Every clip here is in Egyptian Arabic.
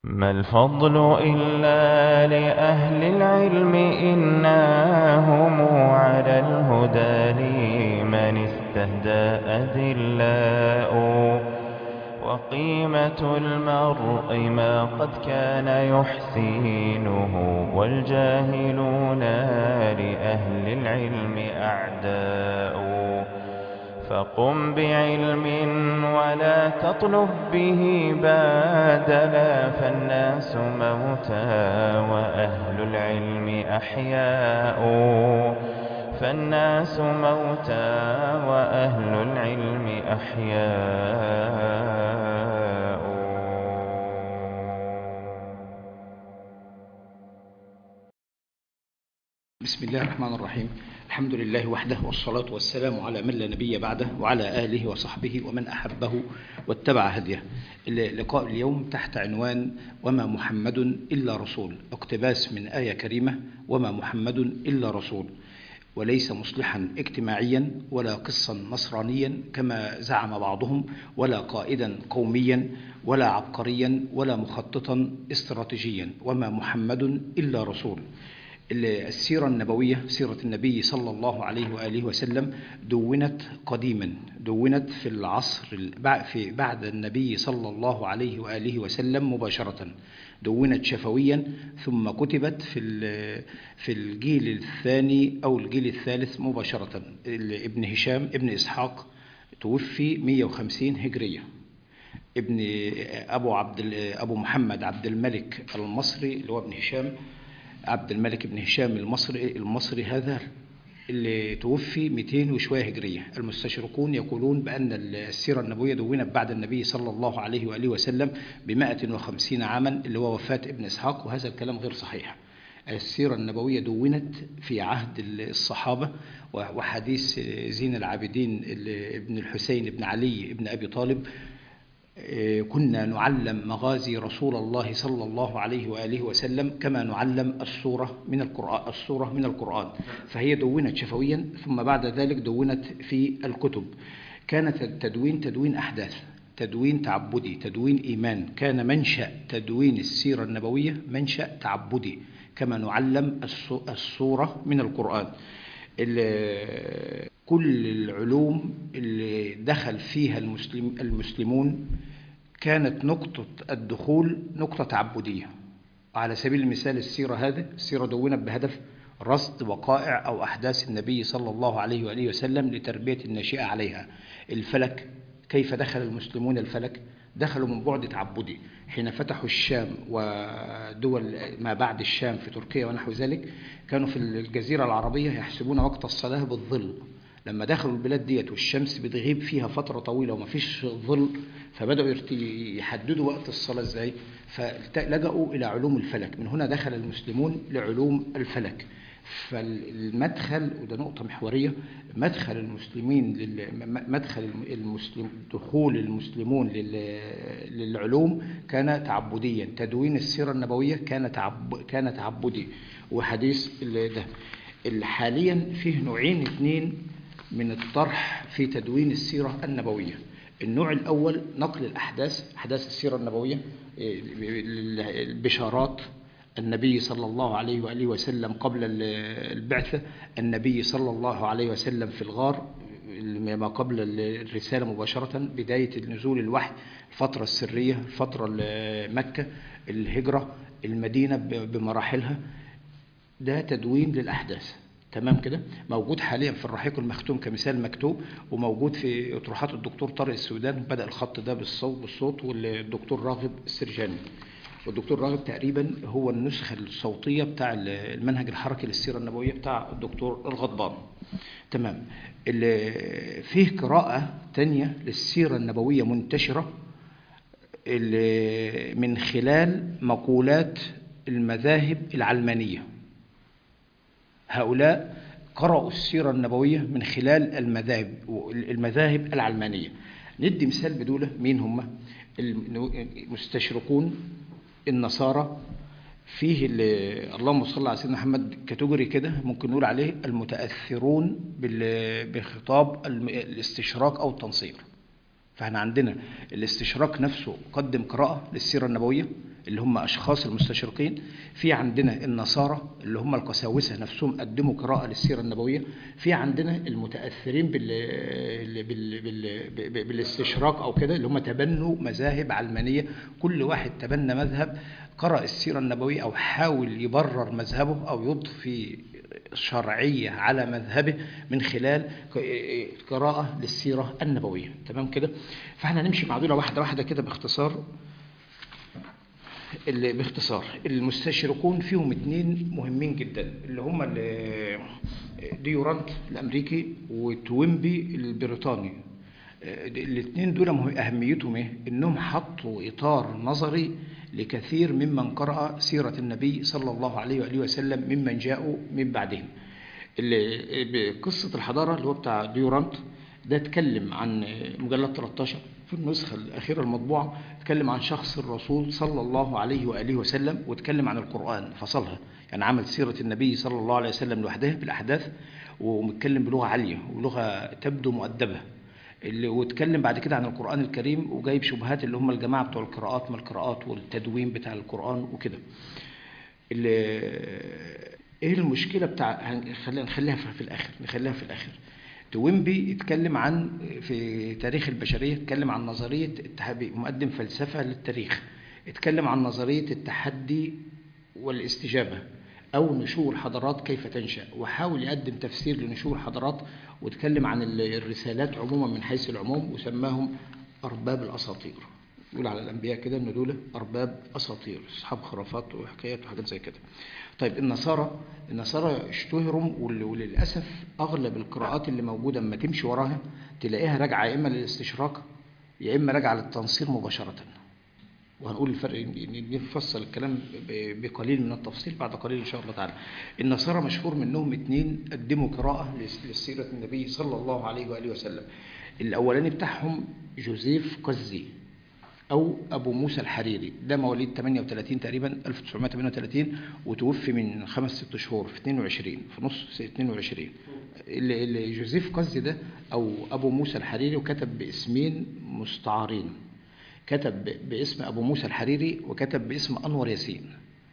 ما الفضل إلا لأهل العلم إنهم على الهدى لمن استهدى أذلاء وقيمة المرء ما قد كان يحسينه والجاهلون لأهل العلم أعداء فقم بعلم ولا تطلب به بادلا فالناس موتى وأهل العلم أحياء فالناس موتى وأهل العلم أحياء بسم الله الرحمن الرحيم الحمد لله وحده والصلاة والسلام على من لا نبي بعده وعلى آله وصحبه ومن أحبه واتبع هديه لقاء اليوم تحت عنوان وما محمد إلا رسول اقتباس من آية كريمة وما محمد إلا رسول وليس مصلحا اجتماعيا ولا قصا نصرانيا كما زعم بعضهم ولا قائدا قوميا ولا عبقريا ولا مخططا استراتيجيا وما محمد إلا رسول السيرة النبوية سيرة النبي صلى الله عليه وآله وسلم دونت قديما دونت في العصر في بعد النبي صلى الله عليه وآله وسلم مباشرة دونت شفويا ثم كتبت في في الجيل الثاني أو الجيل الثالث مباشرة ابن هشام ابن إسحاق توفي 150 هجرية ابن أبو عبد أبو محمد عبد الملك المصري اللي هو ابن هشام عبد الملك بن هشام المصري المصري هذا اللي توفي 200 وشويه هجريه المستشرقون يقولون بان السيره النبويه دونت بعد النبي صلى الله عليه واله وسلم ب 150 عاما اللي هو وفاه ابن اسحاق وهذا الكلام غير صحيح السيره النبويه دونت في عهد الصحابه وحديث زين العابدين ابن الحسين بن علي بن ابي طالب كنا نعلم مغازي رسول الله صلى الله عليه وآله وسلم كما نعلم السورة من القرآن السورة من القرآن فهي دونت شفويا ثم بعد ذلك دونت في الكتب كانت التدوين تدوين أحداث تدوين تعبدي تدوين إيمان كان منشأ تدوين السيرة النبوية منشأ تعبدي كما نعلم السورة من القرآن كل العلوم اللي دخل فيها المسلم المسلمون كانت نقطة الدخول نقطة تعبدية على سبيل المثال السيرة هذه السيرة دونت بهدف رصد وقائع أو أحداث النبي صلى الله عليه وآله وسلم لتربية الناشئة عليها الفلك كيف دخل المسلمون الفلك دخلوا من بعد تعبدي حين فتحوا الشام ودول ما بعد الشام في تركيا ونحو ذلك كانوا في الجزيرة العربية يحسبون وقت الصلاة بالظل لما دخلوا البلاد ديت والشمس بتغيب فيها فترة طويلة وما فيش ظل فبدأوا يحددوا وقت الصلاة ازاي فلجأوا إلى علوم الفلك من هنا دخل المسلمون لعلوم الفلك فالمدخل وده نقطة محورية مدخل المسلمين لل... مدخل المسلم دخول المسلمون لل... للعلوم كان تعبديا تدوين السيرة النبوية كان تعب... كان تعبدي وحديث ده حاليا فيه نوعين اثنين من الطرح في تدوين السيرة النبوية النوع الأول نقل الأحداث أحداث السيرة النبوية البشارات النبي صلى الله عليه وآله وسلم قبل البعثة النبي صلى الله عليه وسلم في الغار ما قبل الرسالة مباشرة بداية نزول الوحي الفترة السرية الفترة مكة الهجرة المدينة بمراحلها ده تدوين للأحداث تمام كده موجود حاليا في الرحيق المختوم كمثال مكتوب وموجود في اطروحات الدكتور طارق السودان بدأ الخط ده بالصوت بالصوت والدكتور راغب السرجاني والدكتور راغب تقريبا هو النسخة الصوتية بتاع المنهج الحركي للسيرة النبوية بتاع الدكتور الغضبان تمام اللي فيه قراءة تانية للسيرة النبوية منتشرة اللي من خلال مقولات المذاهب العلمانية هؤلاء قرأوا السيرة النبوية من خلال المذاهب المذاهب العلمانية ندي مثال بدولة مين هم المستشرقون النصارى فيه اللهم صل على سيدنا محمد كاتيجوري كده ممكن نقول عليه المتأثرون بخطاب الاستشراق أو التنصير فاحنا عندنا الاستشراق نفسه قدم قراءة للسيرة النبوية اللي هم أشخاص المستشرقين في عندنا النصارى اللي هم القساوسة نفسهم قدموا قراءة للسيرة النبوية في عندنا المتأثرين بال... بال... بال... بالاستشراق أو كده اللي هم تبنوا مذاهب علمانية كل واحد تبنى مذهب قرأ السيرة النبوية أو حاول يبرر مذهبه أو يضفي شرعية على مذهبه من خلال قراءة للسيرة النبوية تمام كده فاحنا نمشي مع دول واحدة واحدة كده باختصار اللي باختصار المستشرقون فيهم اتنين مهمين جدا اللي هم ال- ديورانت الامريكي وتوينبي البريطاني الاثنين دول مه- اهميتهم ايه انهم حطوا اطار نظري لكثير ممن قرأ سيرة النبي صلى الله عليه وآله وسلم ممن جاءوا من بعدهم اللي قصة الحضارة اللي هو بتاع ديورانت ده اتكلم عن مجلد 13 في النسخة الأخيرة المطبوعة اتكلم عن شخص الرسول صلى الله عليه وآله وسلم واتكلم عن القرآن فصلها يعني عمل سيرة النبي صلى الله عليه وسلم لوحدها بالأحداث ومتكلم بلغة عالية ولغة تبدو مؤدبة اللي واتكلم بعد كده عن القرآن الكريم وجايب شبهات اللي هم الجماعة بتوع القراءات من القراءات والتدوين بتاع القرآن وكده اللي- ايه المشكله بتاع هن- خلينا نخليها في في الاخر نخليها في الاخر توينبي اتكلم عن في تاريخ البشريه اتكلم عن نظريه التحدي مقدم فلسفه للتاريخ اتكلم عن نظريه التحدي والاستجابه او نشور حضارات كيف تنشا وحاول يقدم تفسير لنشور حضارات واتكلم عن ال- الرسالات عموما من حيث العموم وسماهم ارباب الاساطير يقول على الانبياء كده ان دول ارباب اساطير اصحاب خرافات وحكايات وحاجات زي كده طيب النصارى النصارى اشتهروا ول- وللاسف اغلب القراءات اللي موجوده اما تمشي وراها تلاقيها راجعه يا اما للاستشراق يا اما راجعه للتنصير مباشره وهنقول الفرق ن- نفصل الكلام ب- بقليل من التفصيل بعد قليل ان شاء الله تعالى النصارى مشهور منهم اتنين قدموا قراءه لس- لسيره النبي صلى الله عليه واله وسلم الاولاني بتاعهم جوزيف قزي او ابو موسى الحريري ده مواليد 38 تقريبا 1938 وتوفي من خمس ست شهور في 22 في نص 22 اللي اللي جوزيف قزي ده او ابو موسى الحريري وكتب باسمين مستعارين كتب ب- باسم ابو موسى الحريري وكتب باسم انور ياسين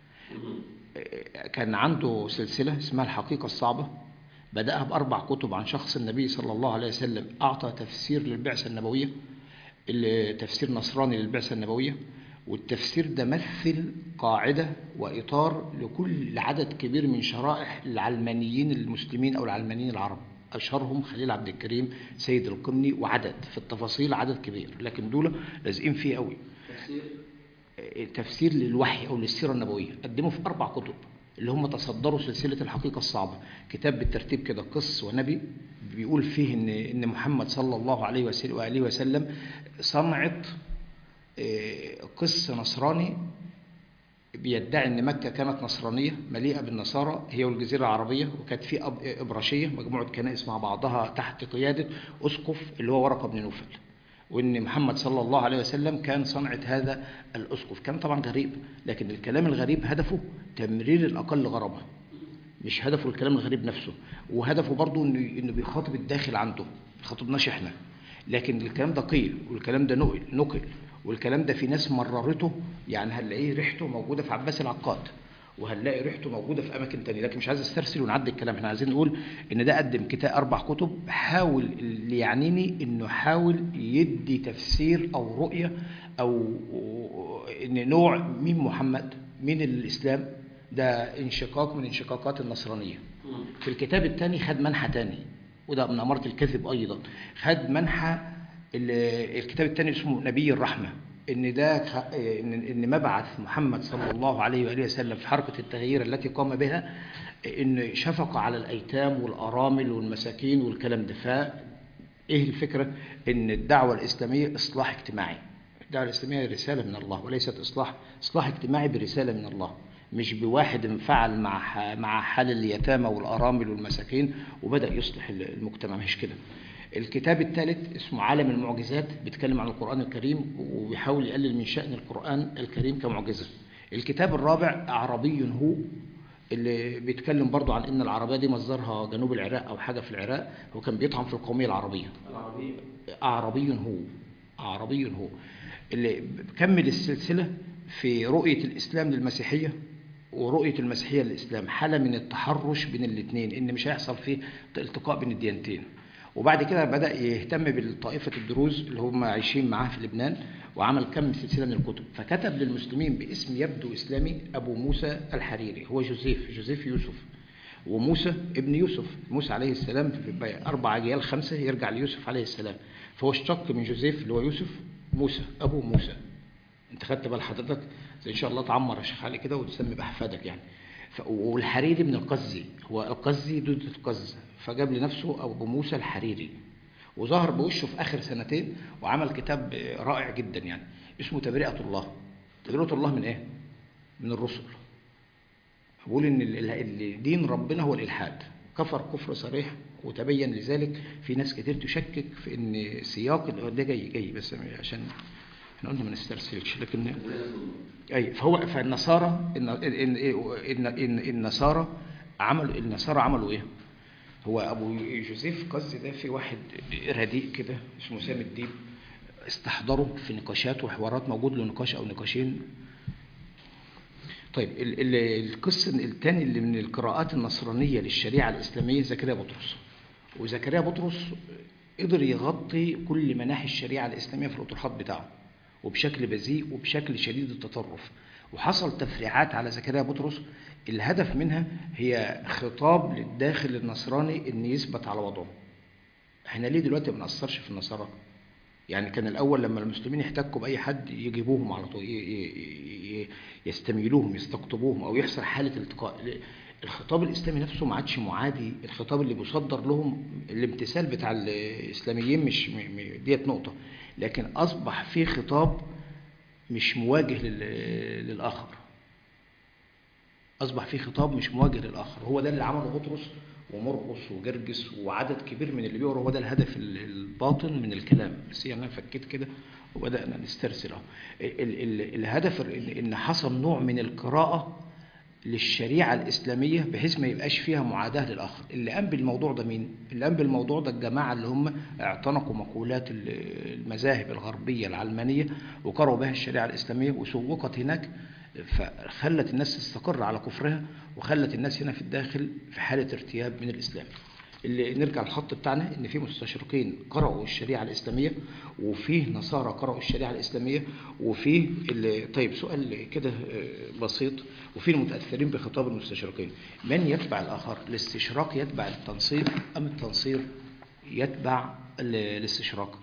كان عنده سلسله اسمها الحقيقه الصعبه بداها باربع كتب عن شخص النبي صلى الله عليه وسلم اعطى تفسير للبعثه النبويه اللي تفسير نصراني للبعثة النبوية والتفسير ده مثل قاعدة وإطار لكل عدد كبير من شرائح العلمانيين المسلمين أو العلمانيين العرب أشهرهم خليل عبد الكريم سيد القمني وعدد في التفاصيل عدد كبير لكن دول لازقين فيه قوي تفسير للوحي أو للسيرة النبوية قدموا في أربع كتب اللي هم تصدروا سلسلة الحقيقة الصعبة كتاب بالترتيب كده قص ونبي بيقول فيه إن إن محمد صلى الله عليه وسلم وآله وسلم صنعت آه، قس نصراني بيدعي ان مكه كانت نصرانيه مليئه بالنصارى هي والجزيره العربيه وكانت في أب- ابراشيه مجموعه كنائس مع بعضها تحت قياده اسقف اللي هو ورقه بن نوفل وان محمد صلى الله عليه وسلم كان صنعه هذا الاسقف كان طبعا غريب لكن الكلام الغريب هدفه تمرير الاقل غرابه مش هدفه الكلام الغريب نفسه وهدفه برضه انه انه بيخاطب الداخل عنده ما بيخاطبناش احنا لكن الكلام ده قيل والكلام ده نقل نقل والكلام ده في ناس مررته يعني هنلاقيه ريحته موجوده في عباس العقاد وهنلاقي ريحته موجوده في اماكن تانية لكن مش عايز استرسل ونعدي الكلام احنا عايزين نقول ان ده قدم كتاب اربع كتب حاول اللي يعنيني انه حاول يدي تفسير او رؤيه او ان نوع مين محمد مين الاسلام ده انشقاق من انشقاقات النصرانيه في الكتاب الثاني خد منحى تاني وده من أمارة الكذب أيضا خد منحى ال- الكتاب الثاني اسمه نبي الرحمة إن ده خ- إن إن مبعث محمد صلى الله عليه وآله وسلم في حركة التغيير التي قام بها إن شفق على الأيتام والأرامل والمساكين والكلام ده فإيه الفكرة؟ إن الدعوة الإسلامية إصلاح اجتماعي الدعوة الإسلامية رسالة من الله وليست إصلاح إصلاح اجتماعي برسالة من الله مش بواحد انفعل مع ح- مع حال اليتامى والأرامل والمساكين وبدأ يصلح ال- المجتمع مش كده الكتاب الثالث اسمه عالم المعجزات بيتكلم عن القرآن الكريم وبيحاول يقلل من شأن القرآن الكريم كمعجزة الكتاب الرابع عربي هو اللي بيتكلم برضو عن ان العربية دي مصدرها جنوب العراق او حاجة في العراق هو كان بيطعن في القومية العربية أعربي هو أعربي هو اللي كمل السلسلة في رؤية الإسلام للمسيحية ورؤية المسيحية للإسلام حالة من التحرش بين الاثنين إن مش هيحصل فيه التقاء بين الديانتين وبعد كده بدأ يهتم بالطائفة الدروز اللي هم عايشين معاه في لبنان وعمل كم سلسلة من الكتب فكتب للمسلمين باسم يبدو إسلامي أبو موسى الحريري هو جوزيف جوزيف يوسف وموسى ابن يوسف موسى عليه السلام في أربع أجيال خمسة يرجع ليوسف عليه السلام فهو اشتق من جوزيف اللي هو يوسف موسى أبو موسى انت خدت بال حضرتك ان شاء الله تعمر يا شيخ علي كده وتسمي باحفادك يعني ف... والحريري من القزي هو القزي ضد القز فجاب لنفسه ابو موسى الحريري وظهر بوشه في اخر سنتين وعمل كتاب رائع جدا يعني اسمه تبرئه الله تبرئه الله من ايه من الرسل بقول ان ال- ال- دين ربنا هو الالحاد كفر كفر صريح وتبين لذلك في ناس كتير تشكك في ان سياق ده جاي جاي بس عشان احنا قلنا ما نسترسلش لكن اي فهو فالنصارى إن إن إن إن النصارى عملوا النصارى عملوا ايه؟ هو ابو جوزيف قصدي ده في واحد رديء كده اسمه سامي الديب استحضره في نقاشات وحوارات موجود له نقاش او نقاشين طيب ال- ال- القسم الثاني اللي من القراءات النصرانيه للشريعه الاسلاميه زكريا بطرس وزكريا بطرس قدر يغطي كل مناحي الشريعه الاسلاميه في الاطروحات بتاعه وبشكل بذيء وبشكل شديد التطرف وحصل تفريعات على زكريا بطرس الهدف منها هي خطاب للداخل النصراني ان يثبت على وضعه احنا ليه دلوقتي ما بنأثرش في النصارى يعني كان الاول لما المسلمين يحتكوا باي حد يجيبوهم على طول ي- ي- ي- يستميلوهم يستقطبوهم او يحصل حاله التقاء الخطاب الاسلامي نفسه ما عادش معادي الخطاب اللي بيصدر لهم الامتثال بتاع الاسلاميين مش م- م- ديت نقطه لكن اصبح في خطاب مش مواجه لل- للاخر اصبح في خطاب مش مواجه للاخر هو ده اللي عمله بطرس ومرقس وجرجس وعدد كبير من اللي بيقروا هو ده الهدف ال- الباطن من الكلام بس يعني انا فكيت كده وبدانا نسترسل اهو ال- ال- الهدف ال- ان حصل نوع من القراءه للشريعه الاسلاميه بحيث ما يبقاش فيها معاداه للاخر اللي قام بالموضوع ده مين اللي قام بالموضوع ده الجماعه اللي هم اعتنقوا مقولات ال- المذاهب الغربيه العلمانيه وقرأوا بها الشريعه الاسلاميه وسوقت هناك فخلت الناس تستقر على كفرها وخلت الناس هنا في الداخل في حالة ارتياب من الإسلام اللي نرجع الخط بتاعنا ان في مستشرقين قرأوا الشريعة الإسلامية وفيه نصارى قرأوا الشريعة الإسلامية وفيه اللي طيب سؤال كده آه، بسيط وفي المتأثرين بخطاب المستشرقين من يتبع الآخر الاستشراق يتبع التنصير أم التنصير يتبع ال- الاستشراق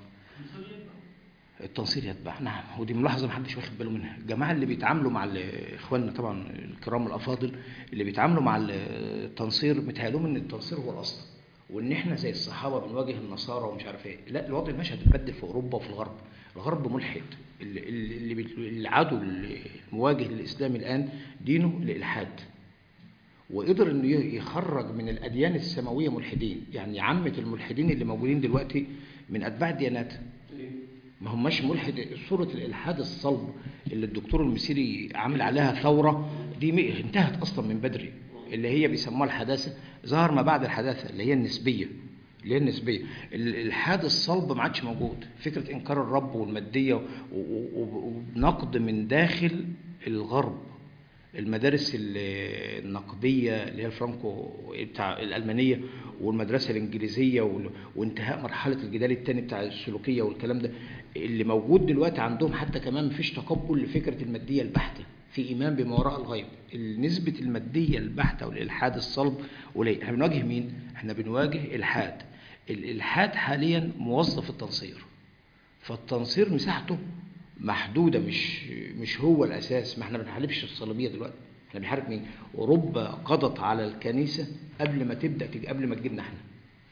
التنصير يتبع نعم ودي ملاحظه محدش واخد باله منها الجماعه اللي بيتعاملوا مع ال- اخواننا طبعا الكرام الافاضل اللي بيتعاملوا مع ال- التنصير متهيألهم ان التنصير هو الاصل وان احنا زي الصحابه بنواجه النصارى ومش عارف ايه لا الوضع ماشي هتتبدل في اوروبا وفي الغرب الغرب ملحد اللي, اللي, بي- العدو المواجه للاسلام الان دينه الالحاد وقدر انه ي- يخرج من الاديان السماويه ملحدين يعني عامه الملحدين اللي موجودين دلوقتي من اتباع الديانات ما هماش ملحد صورة الإلحاد الصلب اللي الدكتور المسيري عامل عليها ثورة دي م- انتهت أصلا من بدري اللي هي بيسموها الحداثة ظهر ما بعد الحداثة اللي هي النسبية اللي هي النسبية ال- الإلحاد الصلب ما عادش موجود فكرة إنكار الرب والمادية و- و- و- ونقد من داخل الغرب المدارس ال- النقدية اللي هي الفرانكو بتاع الألمانية والمدرسة الإنجليزية وال- وانتهاء مرحلة الجدال الثاني بتاع السلوكية والكلام ده اللي موجود دلوقتي عندهم حتى كمان مفيش تقبل لفكرة المادية البحتة في إيمان بما وراء الغيب نسبة المادية البحتة والإلحاد الصلب قليل احنا بنواجه مين؟ احنا بنواجه إلحاد الإلحاد حاليا موظف التنصير فالتنصير مساحته محدوده مش مش هو الاساس ما احنا ما بنحاربش الصليبيه دلوقتي احنا بنحارب مين اوروبا قضت على الكنيسه قبل ما تبدا تج... قبل ما تجيبنا احنا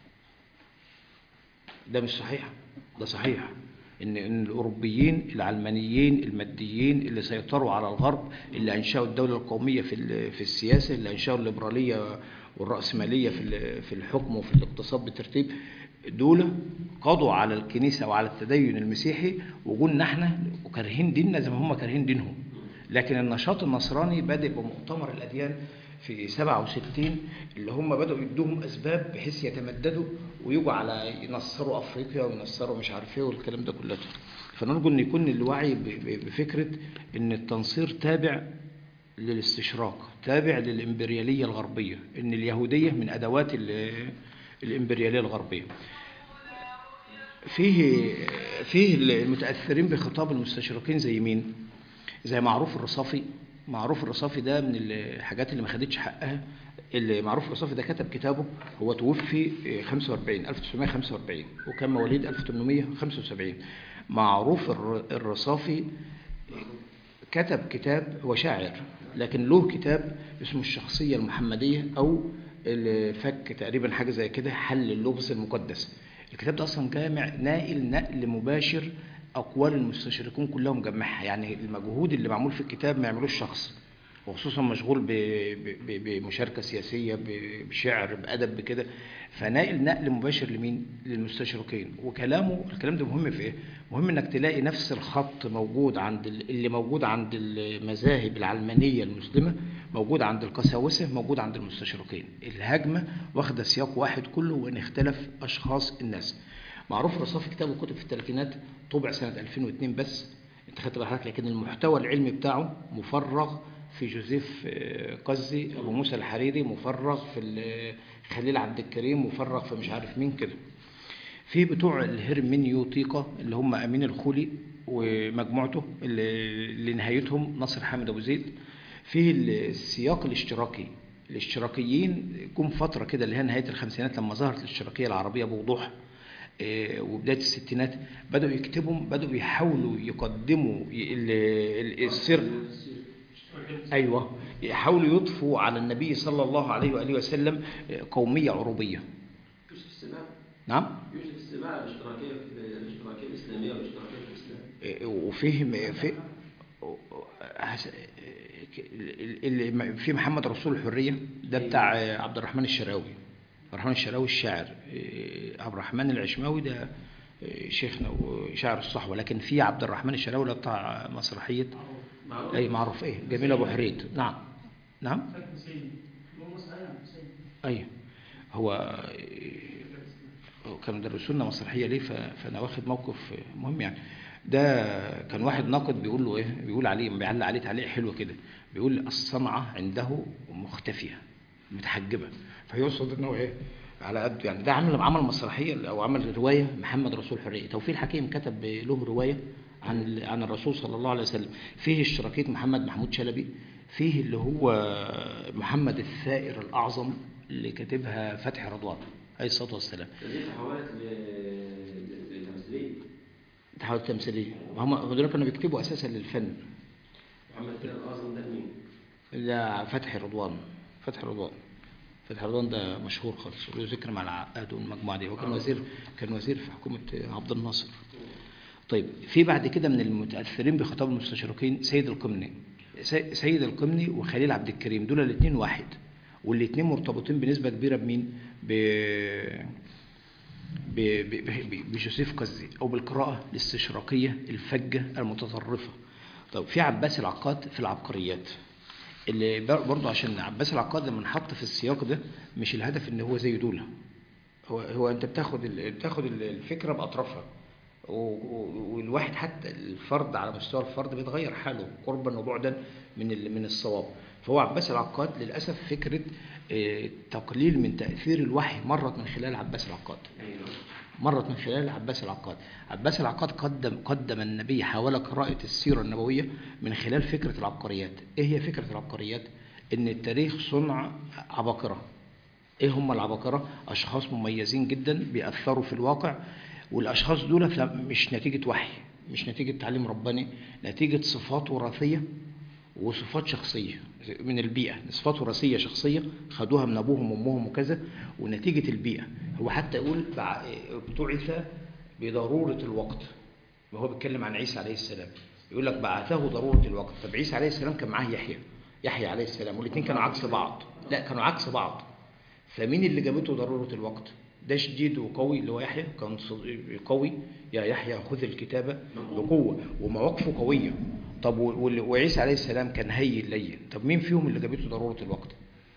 ده مش صحيح ده صحيح ان ان الاوروبيين العلمانيين الماديين اللي سيطروا على الغرب اللي انشاوا الدوله القوميه في ال- في السياسه اللي انشاوا الليبراليه والراسماليه في ال- في الحكم وفي الاقتصاد بالترتيب دول قضوا على الكنيسه وعلى التدين المسيحي وقلنا احنا وكارهين ديننا زي ما هم كارهين دينهم لكن النشاط النصراني بادئ بمؤتمر الاديان في 67 اللي هم بدأوا يدوهم أسباب بحيث يتمددوا ويجوا على ينصروا أفريقيا وينصروا مش عارف إيه والكلام ده كله فنرجو أن يكون الوعي ب- ب- بفكرة أن التنصير تابع للاستشراق تابع للإمبريالية الغربية أن اليهودية من أدوات ال- الإمبريالية الغربية فيه فيه المتأثرين بخطاب المستشرقين زي مين؟ زي معروف الرصافي معروف الرصافي ده من الحاجات اللي ما خدتش حقها اللي معروف الرصافي ده كتب كتابه هو توفي 45 1945 وكان مواليد 1875 معروف الر- الرصافي كتب كتاب هو شاعر لكن له كتاب اسمه الشخصية المحمدية أو الفك تقريبا حاجة زي كده حل اللغز المقدس الكتاب ده أصلا جامع ناقل نقل مباشر أقوال المستشرقين كلهم جمعها يعني المجهود اللي معمول في الكتاب ما يعملوش شخص وخصوصا مشغول ب- ب- ب- بمشاركة سياسية ب- بشعر بأدب بكده فناقل نقل مباشر لمين؟ للمستشرقين وكلامه الكلام ده مهم في ايه؟ مهم انك تلاقي نفس الخط موجود عند ال- اللي موجود عند المذاهب العلمانية المسلمة موجود عند القساوسة موجود عند المستشرقين الهجمة واخدة سياق واحد كله وان اختلف اشخاص الناس معروف رصاف كتابه كتب في الثلاثينات طبع سنة 2002 بس انت خدت بالك لكن المحتوى العلمي بتاعه مفرغ في جوزيف آه، قزي ابو موسى الحريري مفرغ في ال- خليل عبد الكريم مفرغ في مش عارف مين كده في بتوع الهرمنيوطيقة اللي هم أمين الخولي ومجموعته اللي اللي نهايتهم ناصر حامد أبو زيد في السياق الاشتراكي الاشتراكيين جم فترة كده اللي هي نهاية الخمسينات لما ظهرت الاشتراكية العربية بوضوح آه، وبداية الستينات بدأوا يكتبوا بدأوا يحاولوا يقدموا ي- ال- ال- السر أيوة يحاولوا يضفوا على النبي صلى الله عليه وآله وسلم آه، قومية عروبية يوسف السباع نعم يوسف السباع الاشتراكية في الاشتراكية الإسلامية والاشتراكية في الإسلام وفهم في اللي في محمد رسول الحرية ده بتاع عبد الرحمن الشراوي عبد الرحمن الشراوي الشاعر عبد الرحمن العشماوي ده شيخنا وشاعر الصحوة لكن في عبد الرحمن الشراوي ده بتاع مسرحية معروف اي معروف ايه جميل ابو حريت نعم نعم ايوه هو هو كانوا درسوا لنا مسرحيه ليه ف- فانا واخد موقف مهم يعني ده كان واحد ناقد بيقول له ايه بيقول عليه بيعلق عليه تعليق حلو كده بيقول الصنعه عنده مختفيه متحجبه فيقصد ان هو ايه على قد يعني ده عمل عمل مسرحيه او عمل روايه محمد رسول حريه توفيق الحكيم كتب له روايه عن عن الرسول صلى الله عليه وسلم فيه اشتراكيه محمد محمود شلبي فيه اللي هو محمد الثائر الاعظم اللي كاتبها فتحي رضوان عليه الصلاه والسلام دي تحولت ل- لتمثيلية تحول تمثيليه هم هم دول كانوا بيكتبوا اساسا للفن محمد كده الأعظم ده مين؟ ده فتحي رضوان فتحي رضوان فتحي رضوان ده مشهور خالص وله ذكر مع العقاد والمجموعه دي هو كان وزير كان وزير في حكومه عبد الناصر طيب في بعد كده من المتاثرين بخطاب المستشرقين سيد القمني سي- سيد القمني وخليل عبد الكريم دول الاثنين واحد والاثنين مرتبطين بنسبه كبيره بمين ب ب- ب- ب- بجوزيف قزي او بالقراءه الاستشراقيه الفجه المتطرفه طب في عباس العقاد في العبقريات اللي بر- برضه عشان عباس العقاد لما نحط في السياق ده مش الهدف ان هو زي دول هو هو انت بتاخد ال- بتاخد ال- الفكره باطرافها و- و- والواحد حتى الفرد على مستوى الفرد بيتغير حاله قربا وبعدا من ال- من الصواب فهو عباس العقاد للاسف فكره آه، تقليل من تاثير الوحي مرت من خلال عباس العقاد مرت من خلال عباس العقاد عباس العقاد قدم قدم النبي حاول قراءة السيرة النبوية من خلال فكرة العبقريات ايه هي فكرة العبقريات ان التاريخ صنع عباقرة ايه هم العباقرة اشخاص مميزين جدا بيأثروا في الواقع والاشخاص دول لا- مش نتيجة وحي مش نتيجة تعليم رباني نتيجة صفات وراثية وصفات شخصية من البيئة صفات وراثية شخصية خدوها من أبوهم وأمهم وكذا ونتيجة البيئة هو حتى يقول بع- بعث بضرورة الوقت وهو بيتكلم عن عيسى عليه السلام يقول لك بعثه ضرورة الوقت طب عيسى عليه السلام كان معاه يحيى يحيى عليه السلام والاثنين كانوا عكس بعض لا كانوا عكس بعض فمين اللي جابته ضرورة الوقت ده شديد وقوي اللي هو يحيى كان صد- قوي يا يحيى خذ الكتابة بقوة ومواقفه قوية طب و- وال- وعيسى عليه السلام كان هين لين طب مين فيهم اللي جابته ضرورة الوقت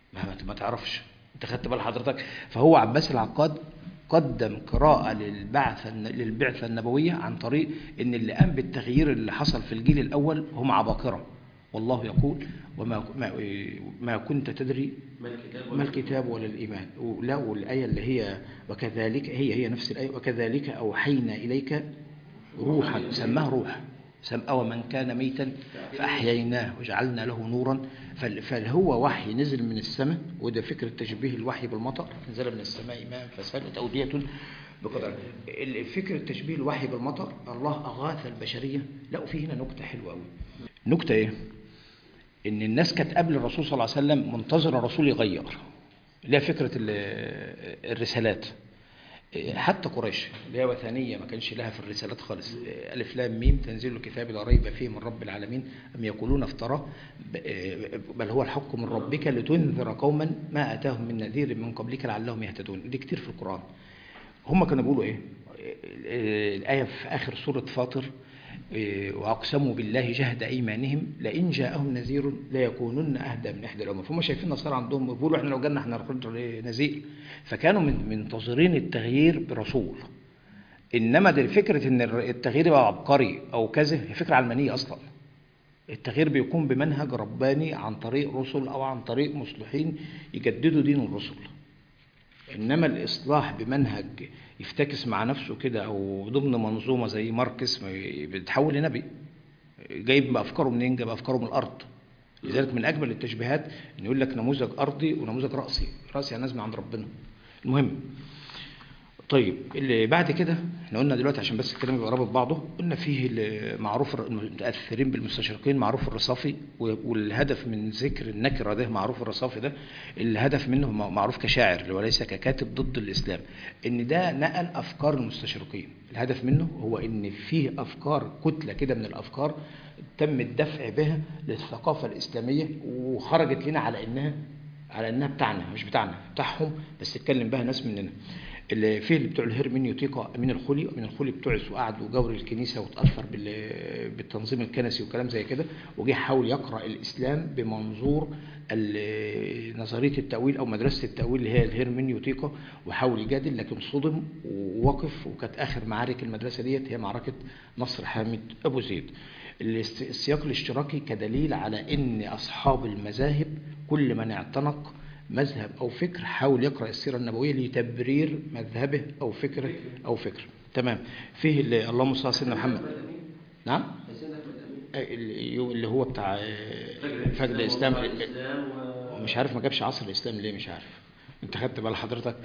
ما, ما- ما تعرفش انت خدت بال حضرتك فهو عباس العقاد قدم قراءة للبعثة للبعثة النبوية عن طريق ان اللي قام بالتغيير اللي حصل في الجيل الاول هم عباقرة والله يقول وما ما, ما كنت تدري ما الكتاب ما الكتاب ولا الإيمان ولا والآية اللي هي وكذلك هي هي نفس الآية وكذلك أوحينا إليك روحا سماه روح سم أو من كان ميتا فأحييناه وجعلنا له نورا فال- فهو وحي نزل من السماء وده فكرة تشبيه الوحي بالمطر نزل من السماء ماء فسالت أودية بقدر ال- فكرة تشبيه الوحي بالمطر الله أغاث البشرية لا في هنا نكتة حلوة أوي نكتة إيه؟ ان الناس كانت قبل الرسول صلى الله عليه وسلم منتظره الرسول يغير اللي هي فكره ال- الرسالات حتى قريش اللي هي وثنيه ما كانش لها في الرسالات خالص الف لام ميم تنزيل الكتاب لا ريب فيه من رب العالمين ام يقولون افتراه ب- بل هو الحق من ربك لتنذر قوما ما اتاهم من نذير من قبلك لعلهم يهتدون دي كتير في القران هم كانوا بيقولوا ايه الايه في اخر سوره فاطر إيه، واقسموا بالله جهد ايمانهم لئن جاءهم نذير ليكونن اهدى من احدى الامم فهم شايفين النصارى عندهم بيقولوا احنا لو جالنا احنا هناخد نذير فكانوا من منتظرين التغيير برسول انما دي فكره ان التغيير يبقى عبقري او كذا هي فكره علمانيه اصلا التغيير بيكون بمنهج رباني عن طريق رسل او عن طريق مصلحين يجددوا دين الرسل انما الاصلاح بمنهج يفتكس مع نفسه كده او ضمن منظومه زي ماركس ما ي- بتحول لنبي جايب افكاره منين جايب افكاره من الارض لذلك من اجمل التشبيهات ان يقول لك نموذج ارضي ونموذج راسي راسي يعني نازل من عند ربنا المهم طيب اللي بعد كده احنا قلنا دلوقتي عشان بس الكلام يبقى رابط بعضه قلنا فيه ال- معروف الر- المتاثرين بالمستشرقين معروف الرصافي و- والهدف من ذكر النكره ده معروف الرصافي ده الهدف منه م- معروف كشاعر وليس ككاتب ضد الاسلام ان ده نقل افكار المستشرقين الهدف منه هو ان فيه افكار كتله كده من الافكار تم الدفع بها للثقافه الاسلاميه وخرجت لنا على انها على انها بتاعنا مش بتاعنا بتاعهم بس اتكلم بها ناس مننا اللي فيه اللي بتوع الهرمنيوتيقا من الخولي من الخولي بتوعس وقعد وجور الكنيسه وتاثر بال- بالتنظيم الكنسي وكلام زي كده وجه حاول يقرا الاسلام بمنظور ال- نظريه التاويل او مدرسه التاويل اللي هي الهرمنيوتيقا وحاول يجادل لكن صدم ووقف وكانت اخر معارك المدرسه ديت هي معركه نصر حامد ابو زيد الاست- السياق الاشتراكي كدليل على ان اصحاب المذاهب كل من اعتنق مذهب او فكر حاول يقرا السيره النبويه لتبرير مذهبه او فكره او فكر تمام فيه اللي اللهم صل على سيدنا محمد نعم حسين احمد امين آه، اللي اللي هو بتاع آه، فجر الاسلام ووضع الاسلام و... مش عارف ما جابش عصر الاسلام ليه مش عارف انت خدت بال حضرتك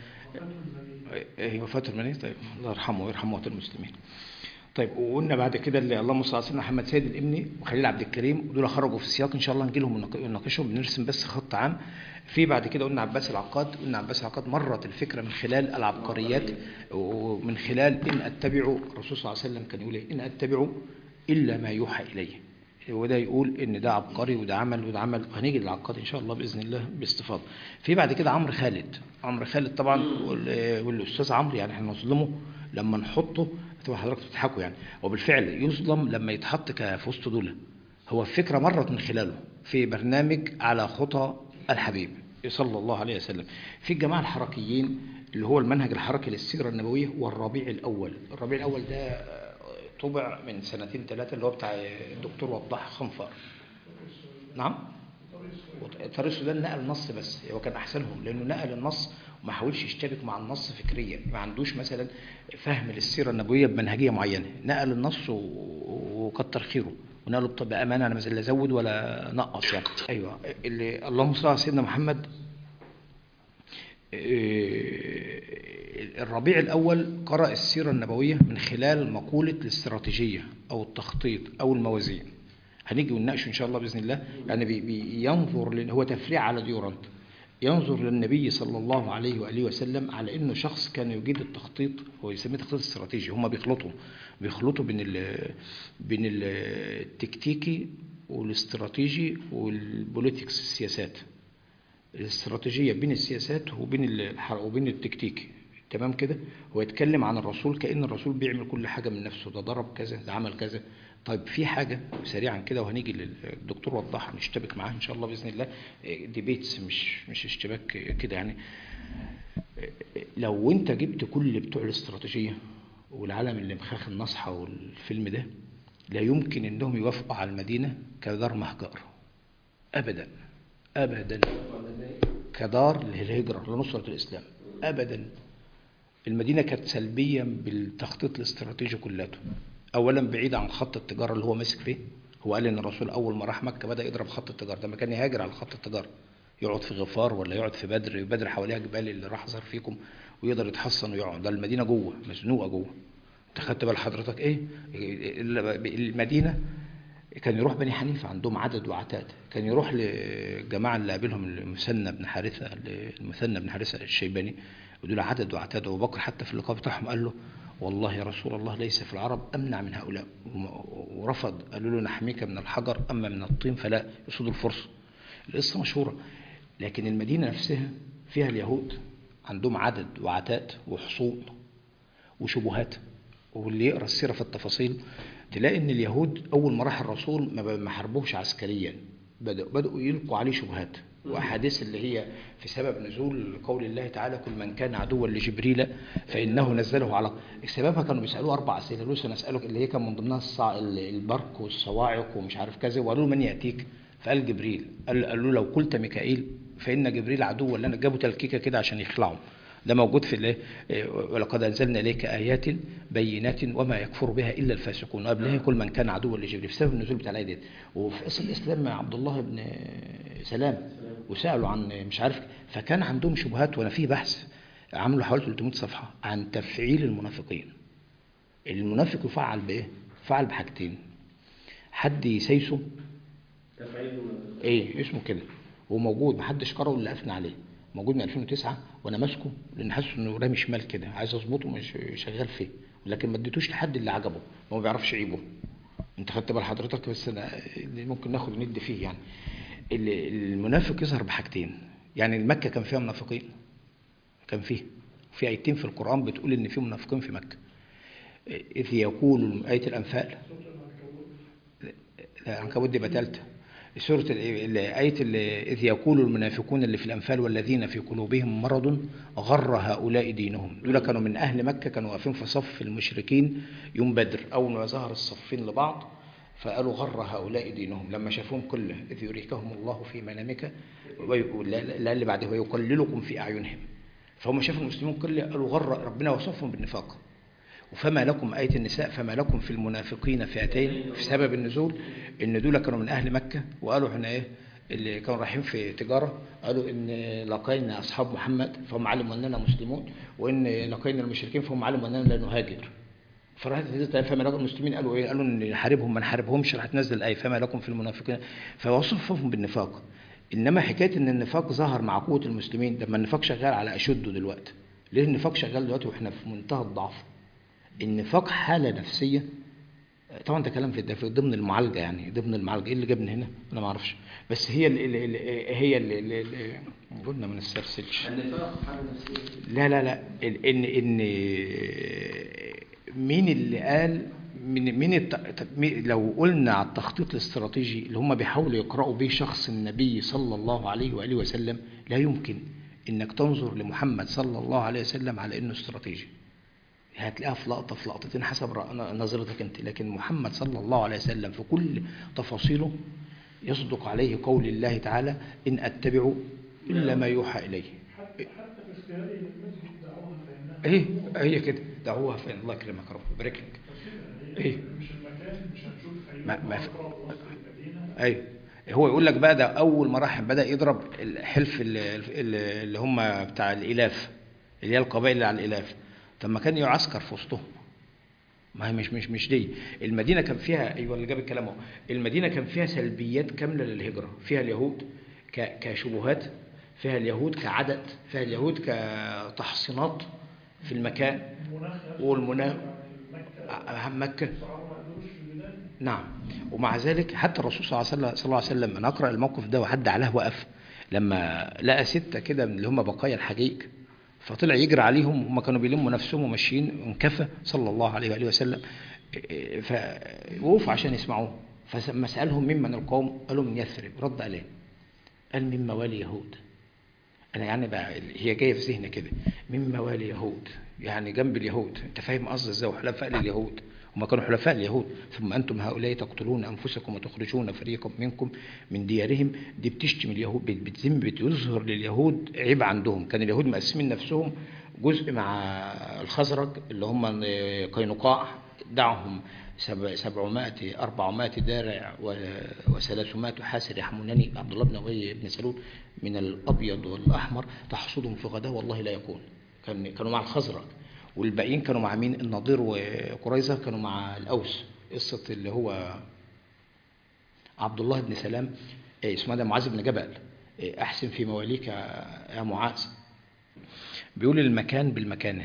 ايه وفاة المنيه طيب الله يرحمه ويرحم موتى المسلمين طيب وقلنا بعد كده اللي اللهم صل على سيدنا محمد سيد الابني وخليل عبد الكريم ودول خرجوا في السياق ان شاء الله نجي لهم ونناق- ونناقشهم بنرسم بس خط عام في بعد كده قلنا عباس العقاد قلنا عباس العقاد مرت الفكره من خلال العبقريات ومن خلال ان اتبع الرسول صلى الله عليه وسلم كان يقول ايه ان اتبع الا ما يوحى اليه وده يقول ان ده عبقري وده عمل وده عمل وهنيجي للعقاد ان شاء الله باذن الله باستفاضه في بعد كده عمرو خالد عمرو خالد طبعا وال- والاستاذ عمرو يعني احنا نظلمه لما نحطه هتبقى حضرتك بتضحكوا يعني وبالفعل يظلم لما يتحط ك- في وسط دول هو الفكره مرت من خلاله في برنامج على خطى الحبيب صلى الله عليه وسلم في الجماعه الحركيين اللي هو المنهج الحركي للسيره النبويه والربيع الاول الربيع الاول ده آه، طبع من سنتين ثلاثه اللي هو بتاع الدكتور وضاح خنفر نعم طريق السودان نقل نص بس هو كان احسنهم لانه نقل النص وما حاولش يشتبك مع النص فكريا ما عندوش مثلا فهم للسيره النبويه بمنهجيه معينه نقل النص و- وكتر خيره ونقله بط- بامانه انا لا زود ولا نقص يعني ايوه اللي اللهم صل على سيدنا محمد الربيع الأول قرأ السيرة النبوية من خلال مقولة الاستراتيجية أو التخطيط أو الموازين هنيجي ونناقشه إن شاء الله بإذن الله يعني بي- بينظر لأن هو تفريع على ديورانت ينظر للنبي صلى الله عليه وآله وسلم على إنه شخص كان يجيد التخطيط هو يسميه تخطيط استراتيجي هم بيخلطوا بيخلطوا بين ال بين ال- التكتيكي والاستراتيجي والبوليتكس السياسات الاستراتيجية بين السياسات وبين الح- وبين التكتيك تمام كده هو يتكلم عن الرسول كأن الرسول بيعمل كل حاجة من نفسه ده ضرب كذا ده عمل كذا طيب في حاجة سريعا كده وهنيجي للدكتور وضحها نشتبك معاه إن شاء الله بإذن الله ديبيتس مش مش اشتباك كده يعني لو أنت جبت كل بتوع الاستراتيجية والعالم اللي مخاخ النصحة والفيلم ده لا يمكن انهم يوافقوا على المدينة كدار مهجر ابدا ابدا كدار للهجرة لنصرة الاسلام ابدا المدينة كانت سلبية بالتخطيط الاستراتيجي كلته اولا بعيد عن خط التجارة اللي هو ماسك فيه هو قال ان الرسول اول ما راح مكة بدأ يضرب خط التجارة ده ما كان يهاجر على خط التجارة يقعد في غفار ولا يقعد في بدر بدر حواليها جبال اللي راح ظهر فيكم ويقدر يتحصن ويقعد ده المدينة جوه مزنوقة جوه انت خدت بال حضرتك ايه المدينة كان يروح بني حنيفة عندهم عدد وعتاد كان يروح للجماعة اللي قابلهم المثنى بن حارثة المثنى بن حارثة الشيباني ودول عدد وعتاد أبو بكر حتى في اللقاء بتاعهم قال له والله يا رسول الله ليس في العرب أمنع من هؤلاء ورفض قالوا له نحميك من الحجر أما من الطين فلا يصود الفرصة القصة مشهورة لكن المدينة نفسها فيها اليهود عندهم عدد وعتاد وحصون وشبهات واللي يقرا السيره في التفاصيل تلاقي ان اليهود اول ما راح الرسول ما حاربوش عسكريا بدأوا بدأوا يلقوا عليه شبهات واحاديث اللي هي في سبب نزول قول الله تعالى كل من كان عدوا لجبريل فانه نزله على سببها كانوا بيسالوه اربع اسئله قالوا سنسالك اللي هي كان من ضمنها الصع... البرك والصواعق ومش عارف كذا وقالوا من ياتيك فقال جبريل قال قالوا لو قلت ميكائيل فان جبريل عدو لنا جابوا تلكيكه كده عشان يخلعوا ده موجود في الايه ولقد انزلنا اليك ايات بينات وما يكفر بها الا الفاسقون قبلها كل من كان عدوا لجبريل بسبب النزول بتاع الايه ديت وفي قصه الاسلام مع عبد الله بن سلام وسالوا عن مش عارف فكان عندهم شبهات وانا في بحث عملوا حوالي 300 صفحه عن تفعيل المنافقين المنافق يفعل بايه يفعل بحاجتين حد يسيسه ايه اسمه كده هو موجود محدش قرأه الا اثنى عليه موجود من 2009 وانا ماسكه لان حاسس انه رامي شمال كده عايز اظبطه مش شغال فيه لكن ما اديتوش لحد اللي عجبه ما هو بيعرفش عيبه انت خدت بال حضرتك بس انا ممكن ناخد ند فيه يعني المنافق يظهر بحاجتين يعني مكه كان فيها منافقين كان فيه في ايتين في القران بتقول ان في منافقين في مكه اذ يقول ايه الانفال العنكبوت دي بتالته سورة آية إذ يقول المنافقون اللي في الأنفال والذين في قلوبهم مرض غر هؤلاء دينهم دول كانوا من أهل مكة كانوا واقفين في صف المشركين يوم بدر أول ما ظهر الصفين لبعض فقالوا غر هؤلاء دينهم لما شافوهم كله إذ يريكهم الله في منامك لا اللي بعده ويقللكم في أعينهم فهم شافوا المسلمين كله قالوا غر ربنا وصفهم بالنفاق وفما لكم آية النساء فما لكم في المنافقين فئتين في سبب النزول إن دول كانوا من أهل مكة وقالوا احنا إيه اللي كانوا رايحين في تجارة قالوا إن لقينا أصحاب محمد فهم علموا أننا مسلمون وإن لقينا المشركين فهم علموا أننا لا نهاجر فراحت نزلت فما لكم المسلمين قالوا إيه قالوا إن نحاربهم ما نحاربهمش راح تنزل الآية فما لكم في المنافقين فوصفهم بالنفاق إنما حكاية إن النفاق ظهر مع قوة المسلمين لما النفاق شغال على أشده دلوقتي ليه النفاق شغال دلوقتي وإحنا في منتهى الضعف النفاق حالة نفسية طبعا ده كلام في في ضمن المعالجة يعني ضمن المعالجة ايه اللي جاب من هنا انا ما اعرفش بس هي اللي اللي هي اللي, اللي قلنا ما نسترسلش النفاق حاجة نفسية لا لا لا ال- ان ان مين اللي قال من مين الت... مين- لو قلنا على التخطيط الاستراتيجي اللي هم بيحاولوا يقرأوا به شخص النبي صلى الله عليه وآله وسلم لا يمكن انك تنظر لمحمد صلى الله عليه وسلم على انه استراتيجي هتلاقيها في لقطة في لقطتين حسب رأ- نظرتك انت لكن محمد صلى الله عليه وسلم في كل تفاصيله يصدق عليه قول الله تعالى إن أتبع إلا ما يوحى إليه حتى حتى في اختياره للمسجد دعوها فإنها ايه هي كده دعوها فين الله يكرمك يا رب يبارك لك هي إيه؟ مش المكان مش هنشوف أي ما- ما- أقرب وسط المدينة ايوه هو يقول لك بقى ده اول ما راح بدا يضرب الحلف اللي, اللي هم بتاع الالاف اللي هي القبائل اللي على الالاف طب ما كان يعسكر في وسطهم ما هي مش مش مش دي المدينه كان فيها ايوه اللي جاب الكلام اهو المدينه كان فيها سلبيات كامله للهجره فيها اليهود ك- كشبهات فيها اليهود كعدد فيها اليهود كتحصينات في المكان المناخ نفسه والمناخ مكة أهم مكة صعب ما قدروش في البداية نعم ومع ذلك حتى الرسول صلى الله عليه وسلم, صلى الله عليه وسلم أنا أقرأ الموقف ده وحد عليه وقف لما لقى ستة كده من اللي هم بقايا الحجيج فطلع يجري عليهم هم كانوا بيلموا نفسهم وماشيين وانكفى صلى الله عليه وآله وسلم إيه، فوقفوا عشان يسمعوه فلما سالهم ممن القوم قالوا من يثرب رد عليه قال من موالي يهود انا يعني بقى هي جايه في ذهني كده من موالي يهود يعني جنب اليهود انت فاهم قصدي ازاي حلفاء لليهود هم كانوا حلفاء اليهود ثم انتم هؤلاء تقتلون انفسكم وتخرجون فريقا منكم من ديارهم دي بتشتم اليهود بت- بتذم بتظهر لليهود عيب عندهم كان اليهود مقسمين نفسهم جزء مع الخزرج اللي هم قينقاع دعهم سب- سبعمائة أربعمائة دارع و- وثلاثمائة حاسر يحمونني عبد الله بن أبي بن سلول من الأبيض والأحمر تحصدهم في غداء والله لا يكون كان كانوا مع الخزرج والباقيين كانوا مع مين النضير وقريظة كانوا مع الأوس قصة اللي هو عبد الله بن سلام إيه، اسمه ده معاذ بن جبل إيه، أحسن في مواليك يا يا معاذ بيقول المكان بالمكانه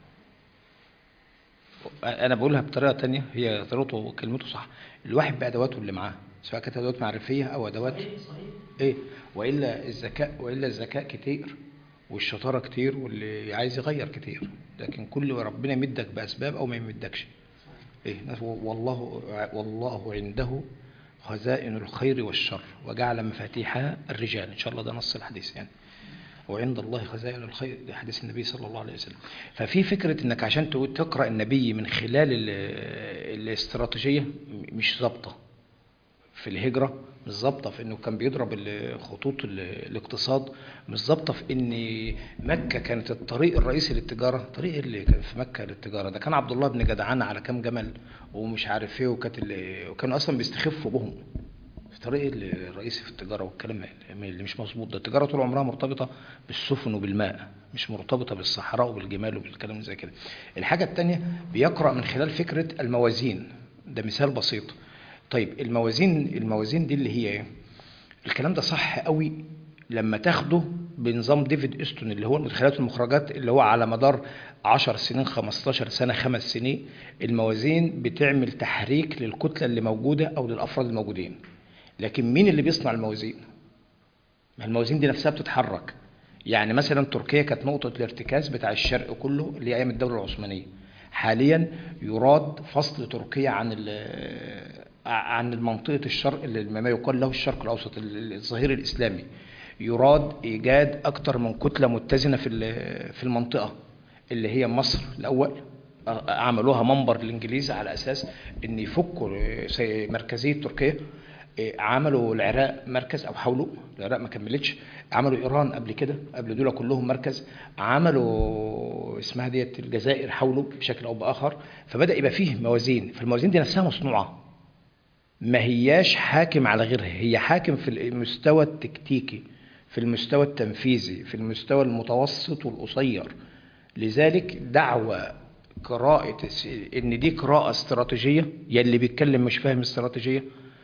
انا بقولها بطريقه تانية هي طريقته وكلمته صح الواحد بادواته اللي معاه سواء كانت ادوات معرفيه او ادوات ايه والا الذكاء والا الذكاء كتير والشطاره كتير واللي عايز يغير كتير لكن كل ربنا يمدك باسباب او ما يمدكش ايه والله والله عنده خزائن الخير والشر وجعل مفاتيحها الرجال ان شاء الله ده نص الحديث يعني وعند الله خزائن الخير ده حديث النبي صلى الله عليه وسلم ففي فكرة انك عشان تقول- تقرأ النبي من خلال ال- الاستراتيجية م- مش ظابطة في الهجرة مش ظابطة في انه كان بيضرب ال- خطوط ال- الاقتصاد مش ظابطة في ان مكة كانت الطريق الرئيسي للتجارة طريق اللي كان في مكة للتجارة ده كان عبد الله بن جدعان على كام جمل ومش عارف ايه وكانت ال- وكانوا اصلا بيستخفوا بهم في طريق الرئيسي في التجارة والكلام اللي مش مظبوط ده التجارة طول عمرها مرتبطة بالسفن وبالماء مش مرتبطة بالصحراء وبالجمال وبالكلام زي كده الحاجة التانية بيقرأ من خلال فكرة الموازين ده مثال بسيط طيب الموازين الموازين دي اللي هي ايه الكلام ده صح قوي لما تاخده بنظام ديفيد استون اللي هو المدخلات والمخرجات اللي هو على مدار 10 سنين 15 سنة خمس سنين الموازين بتعمل تحريك للكتلة اللي موجودة أو للأفراد الموجودين لكن مين اللي بيصنع الموازين؟ ما الموازين دي نفسها بتتحرك يعني مثلا تركيا كانت نقطة الارتكاز بتاع الشرق كله اللي هي أيام الدولة العثمانية حاليا يراد فصل تركيا عن ال- عن منطقة الشرق اللي ما يقال له الشرق الأوسط ال- الظهير الإسلامي يراد إيجاد أكثر من كتلة متزنة في ال- في المنطقة اللي هي مصر الأول عملوها منبر الإنجليز على أساس إن يفكوا زي مركزية تركيا إيه، عملوا العراق مركز او حاولوا العراق ما كملتش عملوا ايران قبل كده قبل دول كلهم مركز عملوا اسمها ديت الجزائر حاولوا بشكل او باخر فبدا يبقى فيه موازين فالموازين دي نفسها مصنوعه ما هياش حاكم على غيرها هي حاكم في المستوى التكتيكي في المستوى التنفيذي في المستوى المتوسط والقصير لذلك دعوة قراءة الس- ان دي قراءة استراتيجية يلي بيتكلم مش فاهم استراتيجية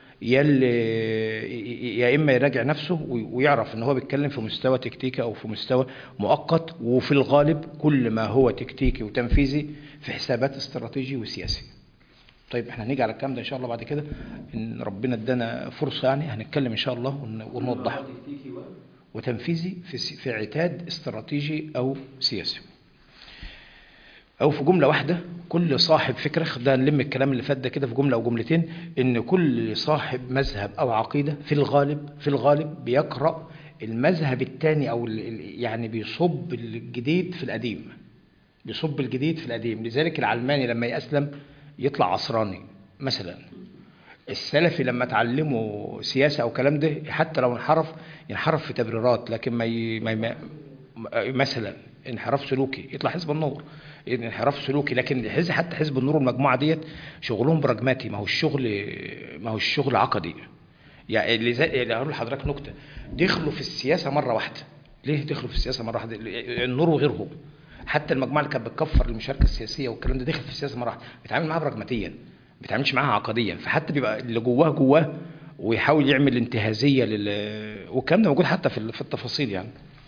يلي يا اما يراجع نفسه وي- ويعرف ان هو بيتكلم في مستوى تكتيكي او في مستوى مؤقت وفي الغالب كل ما هو تكتيكي وتنفيذي في حسابات استراتيجي وسياسي طيب احنا هنيجي على الكلام ده ان شاء الله بعد كده ان ربنا ادانا فرصه يعني هنتكلم ان شاء الله ون- ونوضح تكتيكي و وتنفيذي في س- في عتاد استراتيجي او سياسي او في جمله واحده كل صاحب فكره خلينا نلم الكلام اللي فات ده كده في جمله او جملتين ان كل صاحب مذهب او عقيده في الغالب في الغالب بيقرا المذهب الثاني او ال- ال- يعني بيصب الجديد في القديم بيصب الجديد في القديم لذلك العلماني لما يأسلم يطلع عصراني مثلا السلفي لما اتعلموا سياسة أو كلام ده حتى لو انحرف ينحرف في تبريرات لكن ما, ي... ما, ي... ما مثلا انحراف سلوكي يطلع حزب النور انحراف سلوكي لكن حزب حتى حزب النور والمجموعة ديت شغلهم براجماتي ما هو الشغل ما هو الشغل عقدي يعني اللي زي اللي هقول لحضرتك نكتة دخلوا في السياسة مرة واحدة ليه دخلوا في السياسة مرة واحدة النور وغيرهم حتى المجموعة اللي كانت بتكفر المشاركة السياسية والكلام ده دخل في السياسة مرة واحدة بيتعامل معاها براجماتيا ما بيتعاملش معاها عقديا فحتى بيبقى اللي جواه جواه ويحاول يعمل انتهازية لل والكلام ده موجود حتى في ال- في التفاصيل يعني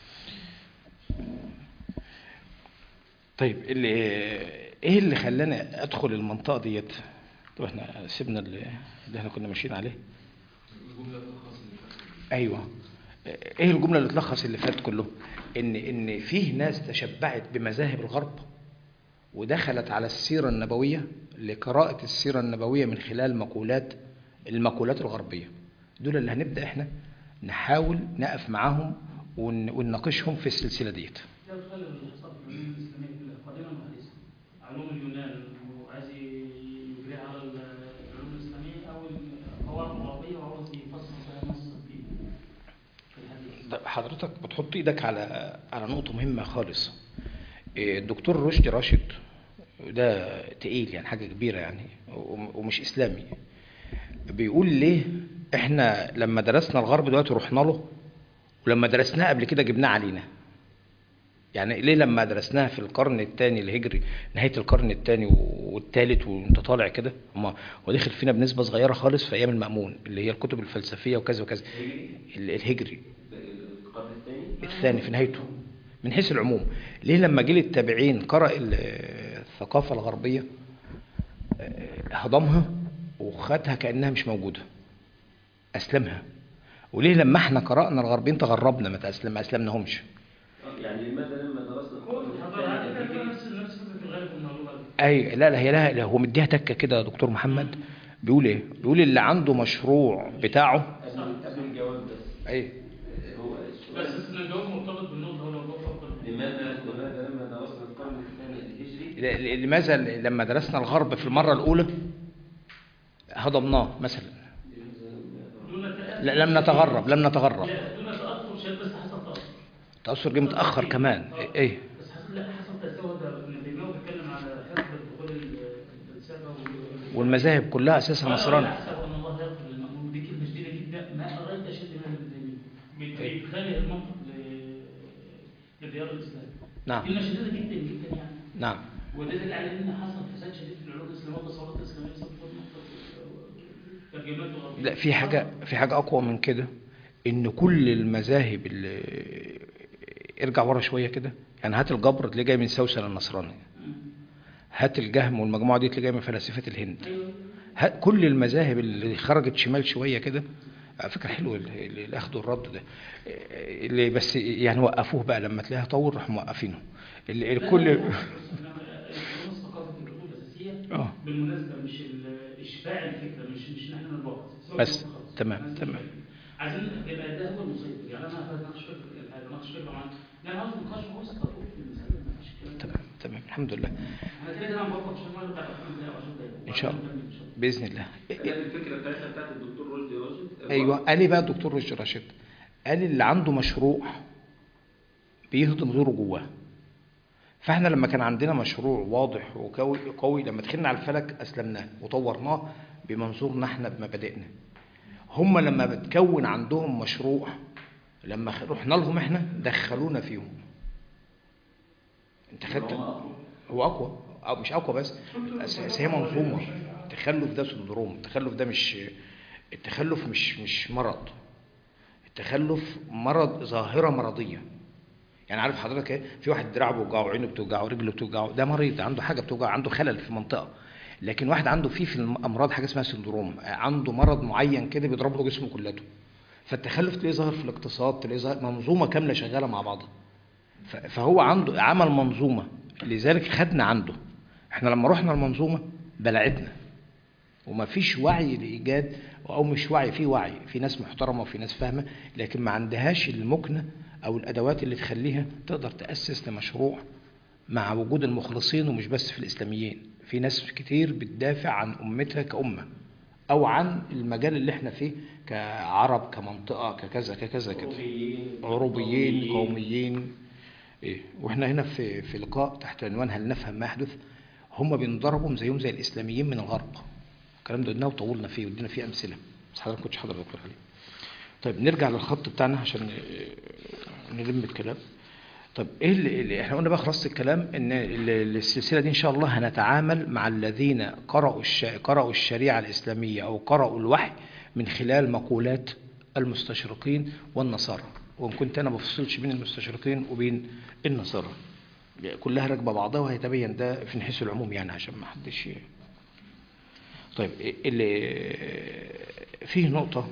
طيب اللي ايه اللي خلاني ادخل المنطقة ديت طب احنا سيبنا اللي اللي احنا كنا ماشيين عليه ايوه ايه الجمله اللي تلخص اللي فات كله ان ان فيه ناس تشبعت بمذاهب الغرب ودخلت على السيرة النبوية لقراءة السيرة النبوية من خلال مقولات المقولات الغربية دول اللي هنبدأ احنا نحاول نقف معاهم ون- ونناقشهم في السلسلة ديت ده بيخلي اللي حصل في العلوم الاسلاميه كلها قديما وحديثا علوم اليونان وعايز يجريها على العلوم الاسلاميه او القواعد الغربيه وعاوز يفسر فيها نص الدين في الحديث طب حضرتك بتحط ايدك على على نقطة مهمة خالص إيه، الدكتور رشدي راشد ده تقيل يعني حاجة كبيرة يعني وم- ومش إسلامي بيقول ليه احنا لما درسنا الغرب دلوقتي رحنا له ولما درسناه قبل كده جبناه علينا يعني ليه لما درسناها في القرن الثاني الهجري نهاية القرن الثاني والثالث وانت طالع كده هما هو داخل فينا بنسبة صغيرة خالص في أيام المأمون اللي هي الكتب الفلسفية وكذا وكذا ال- الهجري القرن الثاني الثاني في نهايته من حيث العموم ليه لما جيل التابعين قرأ ال- الثقافة الغربية آه، هضمها وخدها كأنها مش موجودة أسلمها وليه لما احنا قرأنا الغربيين تغربنا ما تأسلم ما أسلمناهمش آه، يعني لماذا لما درسنا هو القرن الحضاره على الثاني فكره الهجري نفس نفس فكره الغالب المغلوبه دي أي لا لا هي لا لا، هو مديها تكة كده يا دكتور محمد بيقول ايه بيقول اللي عنده مشروع بتاعه قبل قبل الجواب بس اي آه، هو بس السؤال ان الجواب مرتبط بالنقطه هو لو الجواب فقط لماذا لماذا لما درسنا القرن الثاني الهجري ل- ل- لماذا لما درسنا الغرب في المرة الأولى هضمناه مثلا دون تأثر لا لم نتغرب لم نتغرب لا دون تاثر شيء بس حصل تاثر تأثر جه متأخر كمان آه. ايه بس حصل لا حصل تاثر ده ابن تيميه بيتكلم على حسب دخول الفلسفه وال- والمذاهب كلها أساسها نصراني أحسب أن الله يغفر للمأمون دي كلمة شديدة جدا ما قريت أشد منها ابن تيمية بيتخانق المنطق ل- لديار الإسلام نعم كلمة شديدة جدا جدا يعني نعم ودليل على أن حصل فساد شديد في العلوم الإسلامية والتصورات الإسلامية بسبب ترجمات الغربية لا في حاجة في حاجة أقوى من كده إن كل المذاهب اللي ارجع ورا شوية كده يعني هات الجبر اللي جاي من سوسن النصراني هات الجهم والمجموعة دي اللي جايه من فلاسفة الهند أيوه هات كل المذاهب اللي خرجت شمال شوية كده على فكرة حلو ال- ال- الأخذ والرد ده اللي بس يعني وقفوه بقى لما تلاقيها طول راح موقفينه اللي الكل العلوم الثقافة في العلوم الأساسية اه بالمناسبة مش ال- إشباع الفكرة مش مش نحن نروح بس تمام تمام عايزين يبقى ده هو المسيطر يعني انا هناقش فكره الحاجه ناقش فكره معينه لا عاوز نقاش وسط اطول في المساله ما فيش كلام تمام تمام الحمد لله انا كده كده انا بفكر عشان ما نرجع 10 دقايق 10 دقايق إن شاء الله. وبعدين نكمل ان شاء الله بإذن الله كانت الفكره بتاعتها بتاعت الدكتور رشدي راشد ايوه قال لي بقى الدكتور رشدي راشد قال لي اللي عنده مشروع بيهضم دوره جواه فاحنا لما كان عندنا مشروع واضح وقوي قوي لما دخلنا على الفلك اسلمناه وطورناه بمنظورنا احنا بمبادئنا هم لما بتكون عندهم مشروع لما خ- رحنا لهم احنا دخلونا فيهم انت خدت هو اقوى او مش اقوى بس بس بس هي منظومه التخلف ده سندروم التخلف ده مش التخلف مش مش مرض التخلف مرض ظاهره مرضيه يعني عارف حضرتك ايه في واحد دراعه بيوجعه عينه بتوجعه رجله بتوجعه ده مريض عنده حاجه بتوجعه عنده خلل في منطقه لكن واحد عنده فيه في الامراض حاجه اسمها سندروم عنده مرض معين كده بيضرب له جسمه كلته فالتخلف تلاقيه ظاهر في الاقتصاد تلاقيه ظاهر منظومه كامله شغاله مع بعضها ف- فهو عنده عمل منظومه لذلك خدنا عنده احنا لما رحنا المنظومه بلعتنا وما فيش وعي لايجاد او مش وعي في وعي في ناس محترمه وفي ناس فاهمه لكن ما عندهاش المكنه او الادوات اللي تخليها تقدر تاسس لمشروع مع وجود المخلصين ومش بس في الاسلاميين في ناس كتير بتدافع عن امتها كامه او عن المجال اللي احنا فيه كعرب كمنطقه ككذا ككذا كده عروبيين قوميين إيه واحنا هنا في في لقاء تحت عنوان هل نفهم ما يحدث هم بينضربوا زيهم زي الاسلاميين من الغرب الكلام ده قلناه وطولنا فيه وادينا فيه امثله بس حضرتك كنتش حاضر دكتور علي طيب نرجع للخط بتاعنا عشان آه، نلم الكلام طب ايه اللي, اللي احنا قلنا بقى خلاص الكلام ان ال- ال- السلسله دي ان شاء الله هنتعامل مع الذين قرأوا الش... قرأوا الشريعه الاسلاميه او قرأوا الوحي من خلال مقولات المستشرقين والنصارى وان كنت انا ما بفصلش بين المستشرقين وبين النصارى كلها راكبه بعضها وهيتبين ده في حيث العموم يعني عشان ما حدش ي- طيب اللي فيه نقطه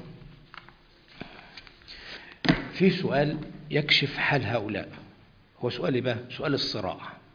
في سؤال يكشف حال هؤلاء هو سؤال إيه بقى سؤال الصراع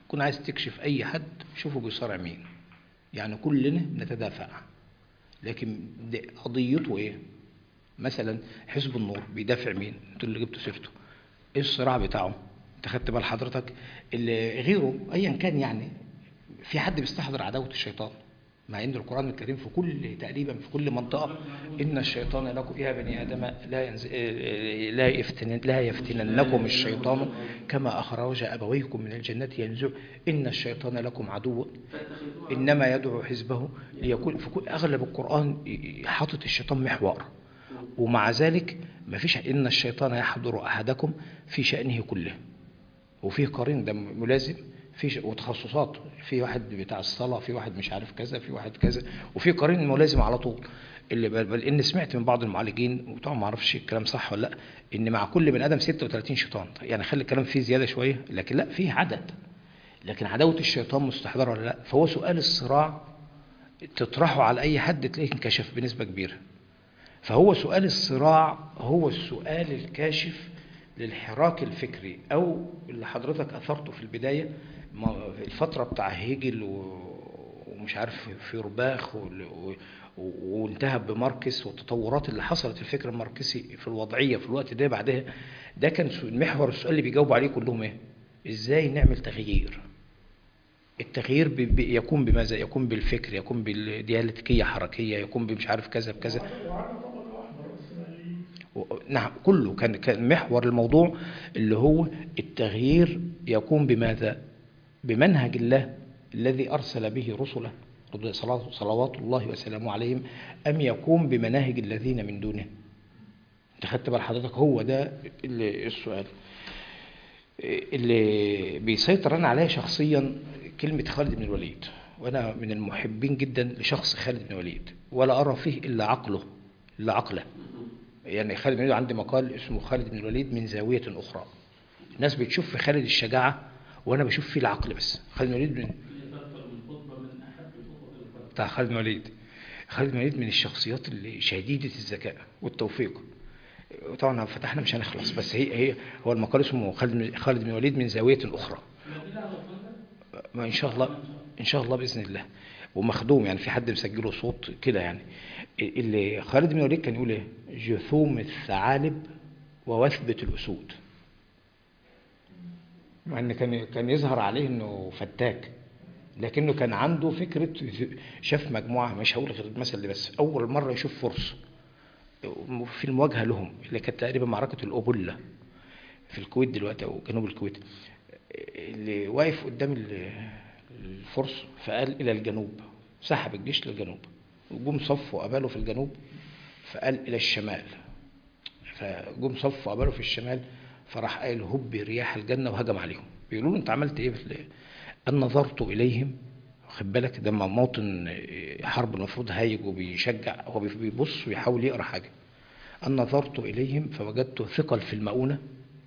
تكون عايز تكشف اي حد شوفه بيصارع مين يعني كلنا نتدافع لكن ده قضيته ايه مثلا حزب النور بيدافع مين انتوا اللي جبتوا سيرته ايه الصراع بتاعه انت خدت بال حضرتك اللي غيره ايا كان يعني في حد بيستحضر عداوه الشيطان مع ان القران الكريم في كل تقريبا في كل منطقه ان الشيطان لكم يا بني ادم لا ينز... لا يفتن لا يفتننكم الشيطان كما اخرج ابويكم من الجنه ينزع ان الشيطان لكم عدو انما يدعو حزبه ليكون في كل اغلب القران حاطط الشيطان محور ومع ذلك ما فيش ان الشيطان يحضر احدكم في شانه كله وفيه قرين ده ملازم في ش- وتخصصات في واحد بتاع الصلاه في واحد مش عارف كذا في واحد كذا وفي قرين ملازم على طول اللي بل, بل ان سمعت من بعض المعالجين وطبعا ما اعرفش الكلام صح ولا لا ان مع كل بني ادم 36 شيطان يعني خلي الكلام فيه زياده شويه لكن لا فيه عدد لكن عداوه الشيطان مستحضره ولا لا فهو سؤال الصراع تطرحه على اي حد تلاقيه انكشف بنسبه كبيره فهو سؤال الصراع هو السؤال الكاشف للحراك الفكري او اللي حضرتك اثرته في البدايه ما- الفتره بتاع هيجل و- ومش عارف فيرباخ وال- و- و- وانتهى بماركس والتطورات اللي حصلت في الفكر الماركسي في الوضعيه في الوقت ده بعدها ده كان سو- محور السؤال اللي بيجاوبوا عليه كلهم ايه؟ ازاي نعمل تغيير؟ التغيير بي- بي- يكون بماذا؟ يكون بالفكر، يكون بالديالكتيكيه حركيه، يكون بمش عارف كذا بكذا. وعلى طبقة واحدة رأسمالية و- نعم كله كان كان محور الموضوع اللي هو التغيير يكون بماذا؟ بمنهج الله الذي ارسل به رسله رضي- صلاة- صلوات الله وسلامه عليهم ام يكون بمناهج الذين من دونه؟ انت خدت بال حضرتك هو ده اللي- السؤال. اللي بيسيطر انا عليها شخصيا كلمه خالد بن الوليد وانا من المحبين جدا لشخص خالد بن الوليد ولا ارى فيه الا عقله الا عقله يعني خالد بن الوليد عندي مقال اسمه خالد بن الوليد من زاويه اخرى الناس بتشوف في خالد الشجاعه وانا بشوف فيه العقل بس خالد بن الوليد من أكثر من خطبة من أحب الخطب الفرد بتاع خالد بن الوليد خالد بن الوليد من الشخصيات اللي شديدة الذكاء والتوفيق طبعا لو فتحنا مش هنخلص بس هي هي هو المقال اسمه خالد بن- خالد بن الوليد من زاوية أخرى ما إن شاء الله إن شاء الله بإذن الله ومخدوم يعني في حد مسجله صوت كده يعني اللي خالد بن الوليد كان يقول ايه جثوم الثعالب ووثبة الأسود مع ان كان كان يظهر عليه انه فتاك لكنه كان عنده فكره شاف مجموعه مش هقول غير المثل اللي بس اول مره يشوف فرصه في المواجهه لهم اللي كانت تقريبا معركه الأبلة في الكويت دلوقتي او جنوب الكويت اللي واقف قدام ال- الفرس فقال الى الجنوب سحب الجيش للجنوب وجم صفوا قباله في الجنوب فقال الى الشمال فجم صفوا قباله في الشمال فراح قال هب رياح الجنه وهجم عليهم بيقولوا له انت عملت ايه في ال- ان نظرت اليهم خد بالك ده موطن حرب المفروض هايج وبيشجع هو بيبص ويحاول يقرا حاجه ان نظرت اليهم فوجدت ثقل في المؤونه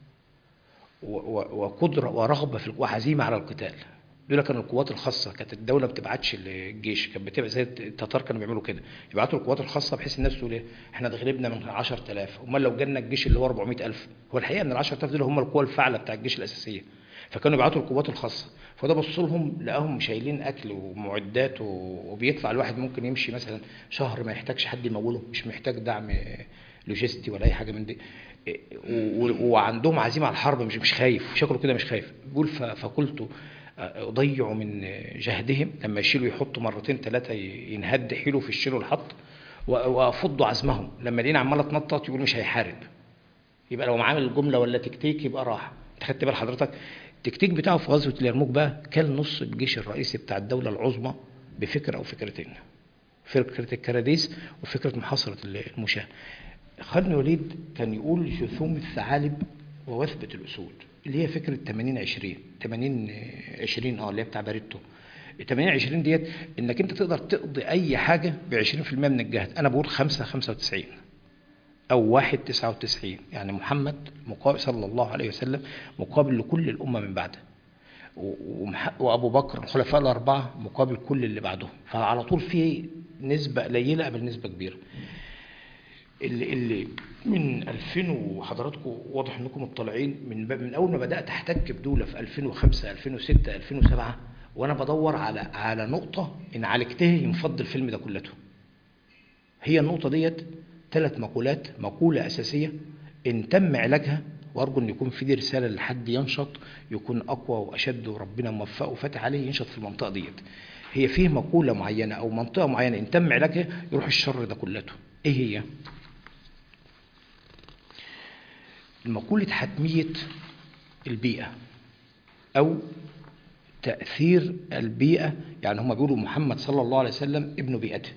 و- و- وقدره ورغبه في وعزيمه على القتال دول كانوا القوات الخاصه كانت الدوله ما بتبعتش الجيش كانت بتبقى زي التتار كانوا بيعملوا كده يبعتوا القوات الخاصه بحيث الناس تقول ايه احنا اتغلبنا من 10000 امال لو جالنا الجيش اللي هو 400000 هو الحقيقه ان ال 10000 دول هم القوه الفاعله بتاع الجيش الاساسيه فكانوا يبعتوا القوات الخاصه فده بص لهم لقاهم شايلين اكل ومعدات و- وبيدفع الواحد ممكن يمشي مثلا شهر ما يحتاجش حد يموله مش محتاج دعم لوجستي ولا اي حاجه من دي و- و- وعندهم عزيمه على الحرب مش مش خايف شكله كده مش خايف بيقول ف- فقلت اضيع من جهدهم لما يشيلوا يحطوا مرتين ثلاثه ينهد حيله في الشيل والحط و- وافض عزمهم لما لقينا عماله تنطط يقول مش هيحارب يبقى لو عامل الجمله ولا تكتيك يبقى راح انت خدت بال حضرتك التكتيك بتاعه في غزوه اليرموك بقى كان نص الجيش الرئيسي بتاع الدوله العظمى بفكره او فكرتين فكره الكراديس وفكره محاصره المشاه خالد بن الوليد كان يقول جثوم الثعالب ووثبة الأسود اللي هي فكرة 80 20 80 20 اه اللي هي بتاع باريتو 80 20 ديت انك انت تقدر تقضي اي حاجة ب 20% من الجهد انا بقول 5 95 او 1 99 يعني محمد مقابل صلى الله عليه وسلم مقابل لكل الامة من بعده و- ومح- وابو بكر الخلفاء الاربعه مقابل كل اللي بعدهم فعلى طول في نسبه قليله قبل نسبه كبيره اللي, اللي من 2000 وحضراتكم واضح انكم مطلعين من ب- من اول ما بدات احتك بدوله في 2005 2006 2007 وانا بدور على على نقطه ان عالجتها ينفض الفيلم ده كلته هي النقطه ديت ثلاث مقولات مقوله اساسيه ان تم علاجها وارجو ان يكون في دي رساله لحد ينشط يكون اقوى واشد وربنا موفقه وفاتح عليه ينشط في المنطقه ديت هي فيه مقوله معينه او منطقه معينه ان تم علاجها يروح الشر ده كلته ايه هي مقولة حتمية البيئة أو تأثير البيئة يعني هم بيقولوا محمد صلى الله عليه وسلم ابن بيئته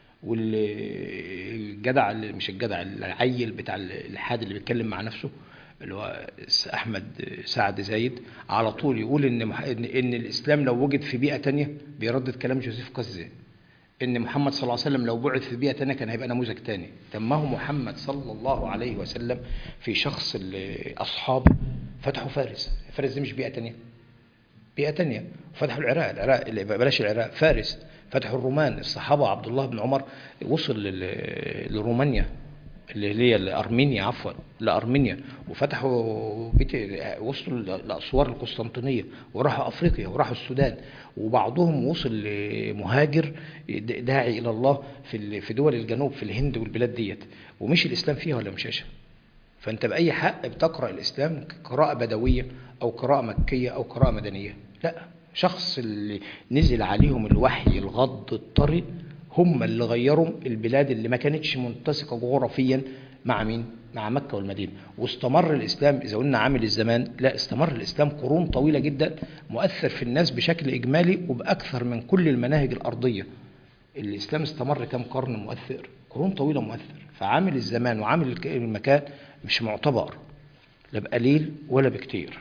والجدع اللي- مش الجدع العيل بتاع الحاد اللي بيتكلم مع نفسه اللي هو احمد سعد زايد على طول يقول ان مح- ان إن الاسلام لو وجد في بيئه تانية بيردد كلام جوزيف قزي ان محمد صلى الله عليه وسلم لو بعث في بيئه تانية كان هيبقى نموذج تاني طب ما هو محمد صلى الله عليه وسلم في شخص ال- اصحابه فتحوا فارس فارس دي مش بيئه تانية بيئة تانية فتحوا العراق العراق اللي بلاش العراق فارس فتحوا الرومان الصحابة عبد الله بن عمر وصل لل- لرومانيا اللي هي لأرمينيا عفوا لأرمينيا وفتحوا بيت وصلوا لأسوار القسطنطينية وراحوا أفريقيا وراحوا السودان وبعضهم وصل لمهاجر داعي إلى الله في ال- في دول الجنوب في الهند والبلاد ديت ومش الإسلام فيها ولا مشاشه فانت باي حق بتقرا الاسلام قراءه بدويه او قراءه مكيه او قراءه مدنيه لا شخص اللي نزل عليهم الوحي الغض الطري هم اللي غيروا البلاد اللي ما كانتش متسقه جغرافيا مع مين مع مكه والمدينه واستمر الاسلام اذا قلنا عامل الزمان لا استمر الاسلام قرون طويله جدا مؤثر في الناس بشكل اجمالي وباكثر من كل المناهج الارضيه الإسلام استمر كم قرن مؤثر قرون طويلة مؤثر فعامل الزمان وعامل الك- المكان مش معتبر لا بقليل ولا بكتير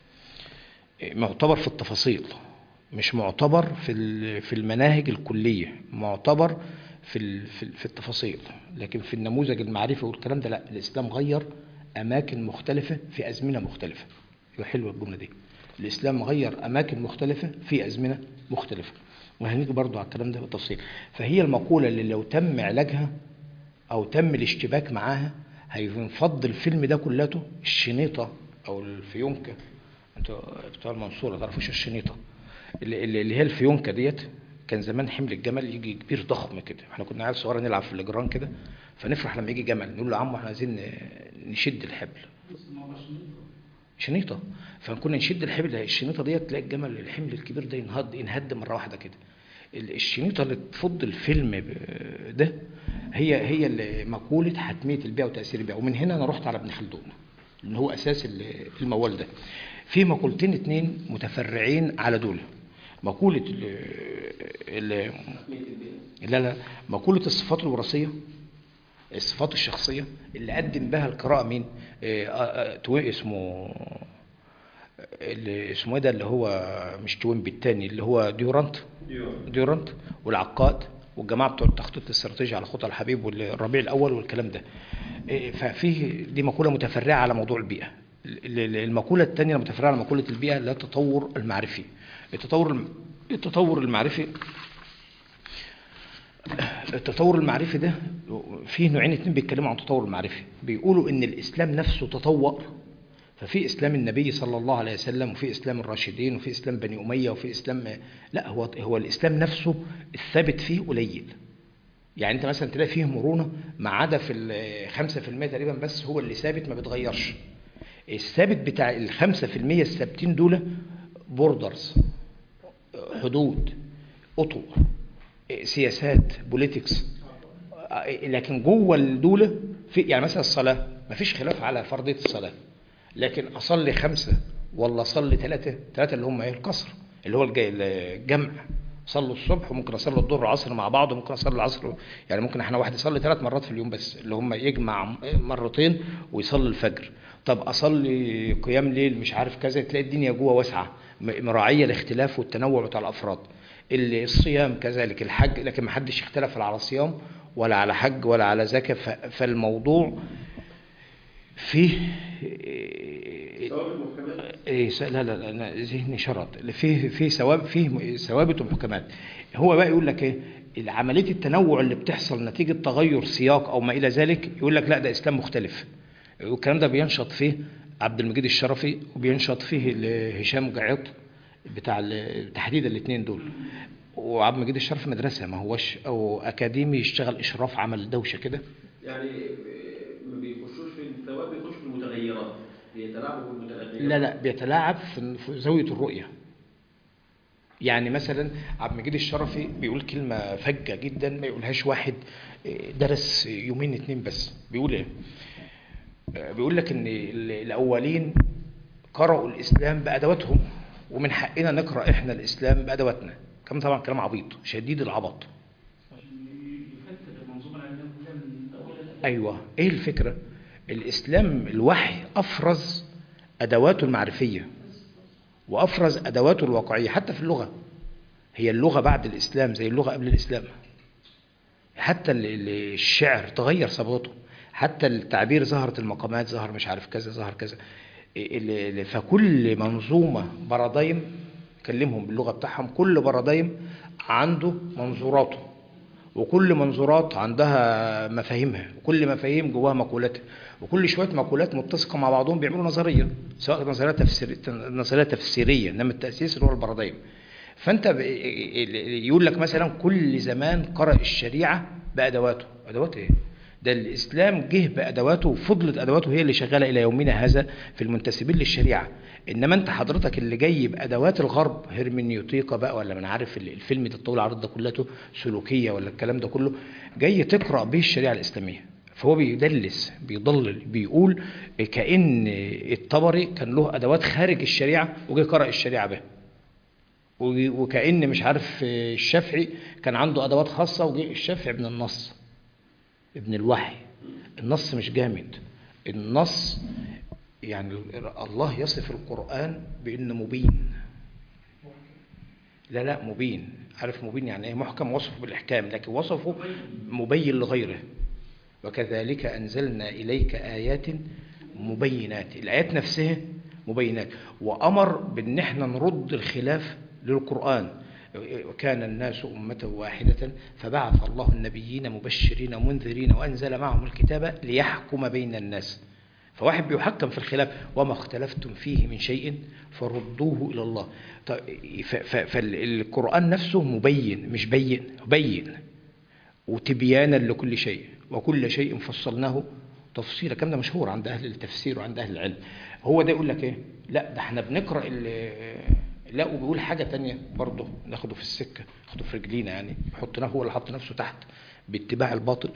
معتبر في التفاصيل مش معتبر في ال- في المناهج الكلية معتبر في ال- في ال- في التفاصيل لكن في النموذج المعرفي والكلام ده لا الإسلام غير أماكن مختلفة في أزمنة مختلفة يبقى حلوة الجملة دي الإسلام غير أماكن مختلفة في أزمنة مختلفة وهنيجي برضو على الكلام ده بالتفصيل فهي المقولة اللي لو تم علاجها أو تم الاشتباك معاها هينفض الفيلم ده كلته الشنيطة أو الفيونكة انتوا بتوع المنصورة ما تعرفوش الشنيطة اللي, اللي اللي هي الفيونكة ديت كان زمان حمل الجمل يجي كبير ضخم كده احنا كنا عيال صغيره نلعب في الاجران كده فنفرح لما يجي جمل نقول له يا عم احنا عايزين ن- نشد الحبل بس الموضوع شنيطة. شنيطه فكنا نشد الحبل الشنيطه ديت تلاقي الجمل الحمل الكبير ده ينهد ينهد مره واحده كده ال- الشنيطه اللي تفض الفيلم ب- ده هي هي اللي مقوله حتميه البيئه وتاثير البيئه ومن هنا انا رحت على ابن خلدون لان هو اساس ال- الموال ده في مقولتين اتنين متفرعين على دول مقوله ال- ال- لا لا مقوله الصفات الوراثيه الصفات الشخصيه اللي قدم بها القراءه مين آه، آه، آه، توي اسمه اللي اسمه ايه ده اللي هو مش توينبي التاني اللي هو ديورانت ديورانت والعقاد والجماعه بتوع التخطيط الاستراتيجي على خطى الحبيب والربيع الاول والكلام ده إيه، ففيه دي مقوله متفرعه على موضوع البيئه ال- ال- المقوله الثانيه متفرعه على مقوله البيئه اللي هي التطور المعرفي التطور الم- التطور المعرفي التطور المعرفي ده فيه نوعين اتنين بيتكلموا عن التطور المعرفي بيقولوا ان الاسلام نفسه تطور ففي اسلام النبي صلى الله عليه وسلم وفي اسلام الراشدين وفي اسلام بني اميه وفي اسلام لا هو هو الاسلام نفسه الثابت فيه قليل يعني انت مثلا تلاقي فيه مرونه ما عدا في ال 5% تقريبا بس هو اللي ثابت ما بيتغيرش الثابت بتاع ال 5% الثابتين دول بوردرز حدود اطر سياسات بوليتكس لكن جوه الدولة في يعني مثلا الصلاة ما فيش خلاف على فرضية الصلاة لكن أصلي خمسة ولا أصلي ثلاثة ثلاثة اللي هم إيه القصر اللي هو الج- الجمع صلوا الصبح وممكن أصلي الظهر والعصر مع بعض وممكن أصلي العصر يعني ممكن احنا واحد يصلي ثلاث مرات في اليوم بس اللي هم يجمع مرتين ويصلي الفجر طب أصلي قيام ليل مش عارف كذا تلاقي الدنيا جوه واسعة م- مراعية الاختلاف والتنوع بتاع الأفراد ال- الصيام كذلك الحج لكن ما حدش اختلف لا على صيام ولا على حج ولا على زكاة ف- فالموضوع فيه سواء في المحكمات إيه س- لا لا لا أنا ذهني شرط فيه فيه ثواب فيه ثوابت ومحكمات هو بقى يقول لك ايه عمليه التنوع اللي بتحصل نتيجه تغير سياق او ما الى ذلك يقول لك لا ده اسلام مختلف والكلام ده بينشط فيه عبد المجيد الشرفي وبينشط فيه ال- هشام جعيط بتاع ال- تحديدا الاثنين دول وعبد المجيد الشرفي مدرسه ما هوش او اكاديمي يشتغل اشراف عمل دوشه كده يعني آه، ما بيخشوش في الثواب بيخشوا في المتغيرات بيتلاعبوا بالمتغيرات لا لا بيتلاعب في في زاوية الرؤية يعني مثلا عبد المجيد الشرفي بيقول كلمة فجة جدا ما يقولهاش واحد إيه، درس يومين اتنين بس بيقول ايه آه، بيقول لك ان ال- الاولين قرأوا الاسلام بادواتهم ومن حقنا نقرأ احنا الاسلام بادواتنا كلام طبعا كلام عبيط شديد العبط عشان يفكر المنظومة العلمية كلها من أولها لآخرها. ايوه ايه الفكره الاسلام الوحي افرز ادواته المعرفيه وافرز ادواته الواقعيه حتى في اللغه هي اللغه بعد الاسلام زي اللغه قبل الاسلام حتى ال- ال- الشعر تغير صبغته حتى التعبير ظهرت المقامات ظهر مش عارف كذا ظهر كذا ال- ال- فكل منظومه بارادايم كلمهم باللغه بتاعهم كل بارادايم عنده منظوراته وكل منظورات عندها مفاهيمها وكل مفاهيم جواها مقولاتها وكل شويه مقولات متسقه مع بعضهم بيعملوا نظريه سواء نظريه تفسيريه نظريه تفسيريه انما التاسيس اللي هو البارادايم فانت ب- يقول لك مثلا كل زمان قرأ الشريعه بادواته ادوات ايه ده الاسلام جه بادواته وفضلت ادواته هي اللي شغاله الى يومنا هذا في المنتسبين للشريعه انما انت حضرتك اللي جاي بادوات الغرب هرمنيوتيقا بقى ولا من عارف ال- الفيلم ده الطويل العريض ده كلته سلوكيه ولا الكلام ده كله جاي تقرا به الشريعه الاسلاميه فهو بيدلس بيضلل بيقول كأن الطبري كان له أدوات خارج الشريعة وجه قرأ الشريعة بها و- وكأن مش عارف الشافعي كان عنده أدوات خاصة وجه الشافعي ابن النص ابن الوحي النص مش جامد النص يعني الله يصف القرآن بأنه مبين لا لا مبين عارف مبين يعني ايه محكم وصفه بالإحكام لكن وصفه مبين لغيره وكذلك أنزلنا إليك آيات مبينات الآيات نفسها مبينات وأمر بأن احنا نرد الخلاف للقرآن وكان الناس أمة واحدة فبعث الله النبيين مبشرين ومنذرين وأنزل معهم الكتاب ليحكم بين الناس فواحد بيحكم في الخلاف وما اختلفتم فيه من شيء فردوه إلى الله طيب، ف- ف- فالقرآن نفسه مبين مش بين بين وتبيانا لكل شيء وكل شيء فصلناه تفصيلا الكلام ده مشهور عند اهل التفسير وعند اهل العلم هو ده يقول لك ايه لا ده احنا بنقرا ال- لا وبيقول حاجه تانية برضه ناخده في السكه ناخده في رجلينا يعني حطناه هو اللي حط نفسه تحت باتباع الباطل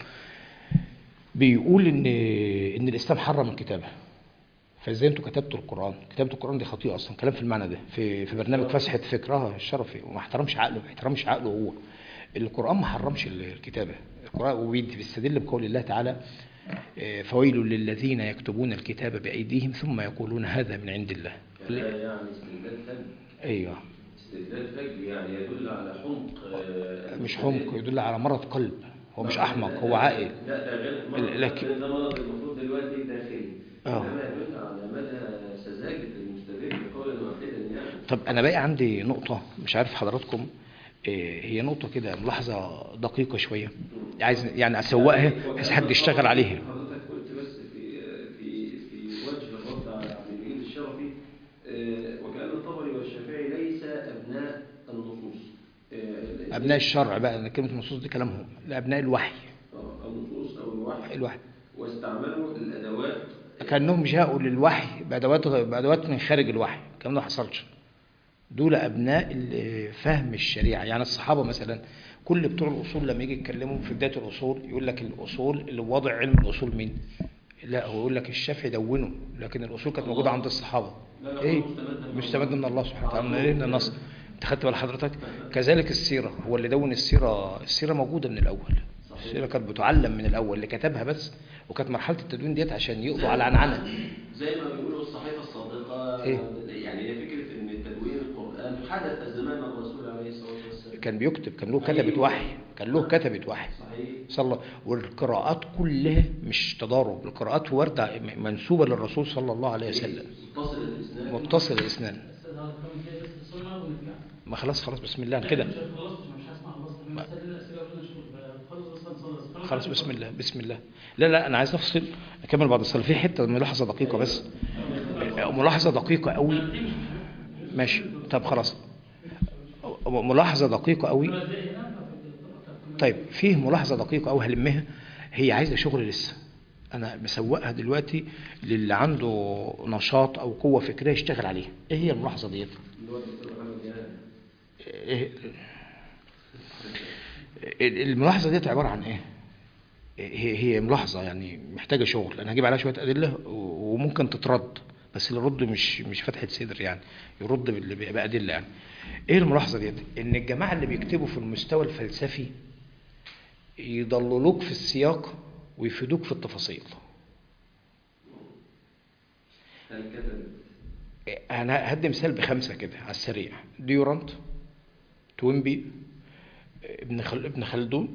بيقول ان ان الاسلام حرم الكتابه فازاي انتوا كتبتوا القران كتابه القران دي خطيئه اصلا كلام في المعنى ده في في برنامج فسحه فكرها الشرفي وما احترمش عقله ما احترمش عقله هو القران ما حرمش الكتابه القران وبيستدل بقول الله تعالى آه، فويل للذين يكتبون الكتاب بايديهم ثم يقولون هذا من عند الله لا يعني استدلال فج ايوه استدلال فج يعني يدل على حمق آه، مش حمق يدل على مرض قلب هو مش احمق هو عاقل لا ده غير مرض لكن- ده مرض المفروض دلوقتي داخلي آه. انما يدل على مدى سذاجه المستدل قولا واحدا يعني طب انا بقى عندي نقطة مش عارف حضراتكم إيه هي نقطة كده ملاحظة دقيقة شوية عايز يعني اسوقها بحيث حد يشتغل عليها حضرتك قلت بس في في في وجه الرد على عبد المجيد الشرفي آه، وكأن الطبري والشافعي ليس أبناء النصوص آه، ابناء الشرع بقى أنا كلمة النصوص دي كلامهم لا ابناء الوحي آه، النصوص أو الوحي الوحي واستعملوا الأدوات كانهم جاءوا للوحي بادوات بادوات من خارج الوحي الكلام ده ما حصلش دول ابناء ال- فهم الشريعه يعني الصحابه مثلا كل بتوع الاصول لما يجي يتكلموا في بدايه الاصول يقول لك الاصول اللي وضع علم الاصول مين لا هو يقول لك الشافعي دونه لكن الاصول كانت موجوده عند الصحابه لا، لا، ايه مستمدة من مستمد من الله سبحانه وتعالى من إيه؟ من النص انت خدت بال حضرتك كذلك السيره هو اللي دون السيره السيره موجوده من الاول السيره كانت بتعلم من الاول اللي كتبها بس وكانت مرحله التدوين ديت عشان يقضوا على عنعنه زي ما بيقولوا الصحيفة الصادقة إيه؟ يعني هي فكرة إن تدوين القرآن حدث زمان الرسول عليه الصلاة والسلام كان بيكتب كان له كتبة وحي كان له كتبة وحي صحيح صلى الله والقراءات كلها مش تضارب القراءات واردة منسوبة للرسول صلى الله عليه وسلم متصل الاسنان متصل الاسنان بس ده كمان كده بس السنة ونرجع ما خلاص خلاص بسم الله كده مش خلصت مش هسمع خلصت انا بس الاسئله قبل نشوف خلص بس نخلص خلاص بسم الله بسم الله لا لا انا عايز افصل اكمل بعد الصلاه في حته ملاحظه دقيقه بس ملاحظه دقيقه قوي ماشي طب خلاص ملاحظه دقيقه قوي طيب فيه ملاحظه دقيقه قوي هلمها هي عايزه شغل لسه انا مسوقها دلوقتي للي عنده نشاط او قوه فكريه يشتغل عليها ايه هي الملاحظه ديت اللي هو الدكتور محمد جلال إيه الملاحظة ديت عبارة عن ايه هي هي ملاحظة يعني محتاجة شغل انا هجيب عليها شوية ادلة و- وممكن تترد بس اللي يرد مش مش فتحة صدر يعني يرد بال- بأدلة يعني ايه الملاحظة ديت ان الجماعة اللي بيكتبوا في المستوى الفلسفي يضللوك في السياق ويفيدوك في التفاصيل هل كتب انا هدي مثال بخمسه كده على السريع ديورانت توينبي ابن خل... ابن خلدون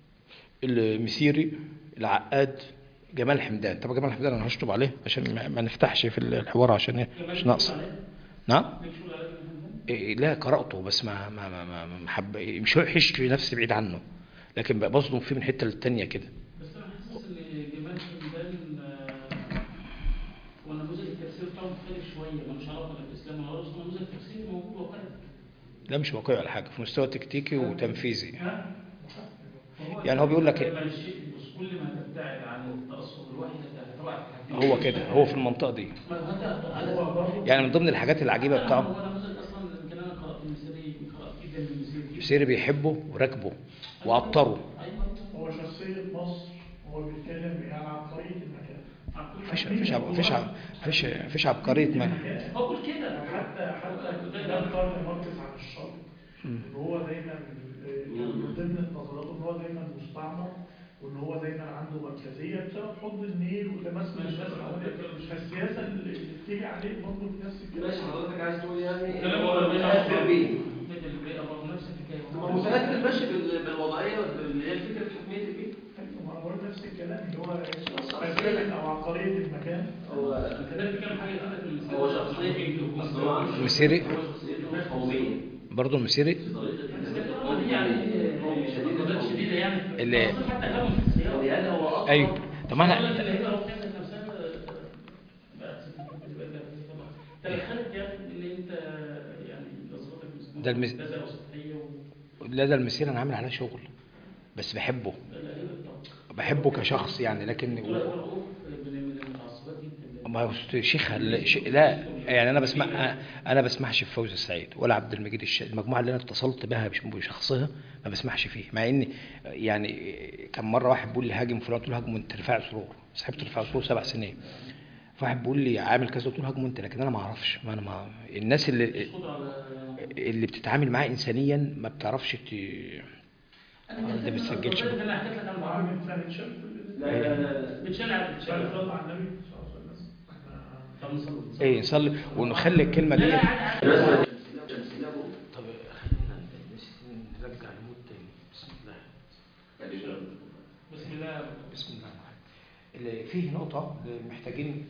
المسيري العقاد جمال حمدان طب جمال حمدان انا هشطب عليه عشان ما, ما نفتحش في الحوار عشان ايه مش ناقص نعم إيه لا قراته بس ما ما ما ما, ما حب... مش وحش في نفسي بعيد عنه لكن بقى بصدم فيه من حته للتانيه كده بس انا حاسس ان جمال حمدان آه، هو نموذج التفسير بتاعه مختلف شويه ملوش علاقه بالاسلام ولا رسول نموذج تفسيري موجود واقعي لا مش واقعي ولا حاجه في مستوى تكتيكي وتنفيذي ها؟ فهو يعني هو بيقول لك دايماً الشيء بص كل ما تبتعد عن التأصل الوحي هتطلع في حاجة. هو كده هو في المنطقه دي ما هو ده- يعني من ضمن الحاجات العجيبه بتاعه هو نموذج اصلا يمكن انا قرات المثالي قرات جدا من المثالي مسيري بيحبه وراكبه وعطره ايوه هو شخصية مصر هو بيتكلم يعني عن طريقة المكان مفيش مفيش عب- مفيش عب- مفيش مفيش عبقريه ما هو بيقول كده حتى حتى ده قرن ماركس عن الشرق ان هو دايما آه، من ضمن نظراته ان هو دايما مستعمر وان هو دايما عنده مركزيه بسبب حب النيل وتمثل الناس حواليه فالسياسه اللي بتيجي عليه برضه في نفس ماشي الكلام حضرتك عايز تقول يعني كلام هو ربنا متأثر بيه نجد البيئة برضه نفس الحكاية طب هو متأثر ماشي بال- بالوضعية اللي هي فكرة حكمية البيت ايوه ما انا بقول نفس الكلام اللي هو فلسفه او عقليه المكان هو كذلك كان حاجة ثانية في المثال هو شخصية أصل هو عنده- مسيري؟ هو شخصيته قومية برضه المسيري في طريقة هو دي يعني قومي شديد نظرات القوم. شديدة يعني اللي- أصلاً حتى كلامهم في السياق يعني هو أقرب ايوه طب ما أقول انا لك اللي هي روح حياتك نفسها بقت تدخلت يعني ان انت يعني نظرتك مسلمة ده المس- مبتذلة وسطحية و- لا ده المسيري انا عامل عليه شغل بس بحبه لا لا غير الطبع بحبه كشخص يعني لكن دول دول رؤوف من من المتعصبات جدا ما هو شيخ ال- ش- لا يعني انا بسمع انا بسمعش في فوز السعيد ولا عبد المجيد الش... المجموعه اللي انا اتصلت بها بش- بشخصها ما بسمعش فيه مع ان يعني كان مره واحد بيقول لي هاجم فلان قلت له هاجم انت رفاعي سرور سحبت رفاعي سرور سبع سنين فواحد بيقول لي عامل كذا قلت له هاجم انت لكن انا ما اعرفش ما انا ما الناس اللي خد على اللي بتتعامل معاه انسانيا ما بتعرفش ت... انا ده بتسجلش بقى. انا حكيت لك عن بعض عامل فرنشر لا لا لا لا بتشلع شايف بتشلع صلى على النبي صلى الله عليه وسلم احنا طب نصلي ايه نصلي ونخلي الكلمه لا دي لا عادي عادي بس تمثيله طب خلينا نرجع المود تاني بسم الله بسم الله بسم الله الرحمن الرحيم اللي فيه نقطة محتاجين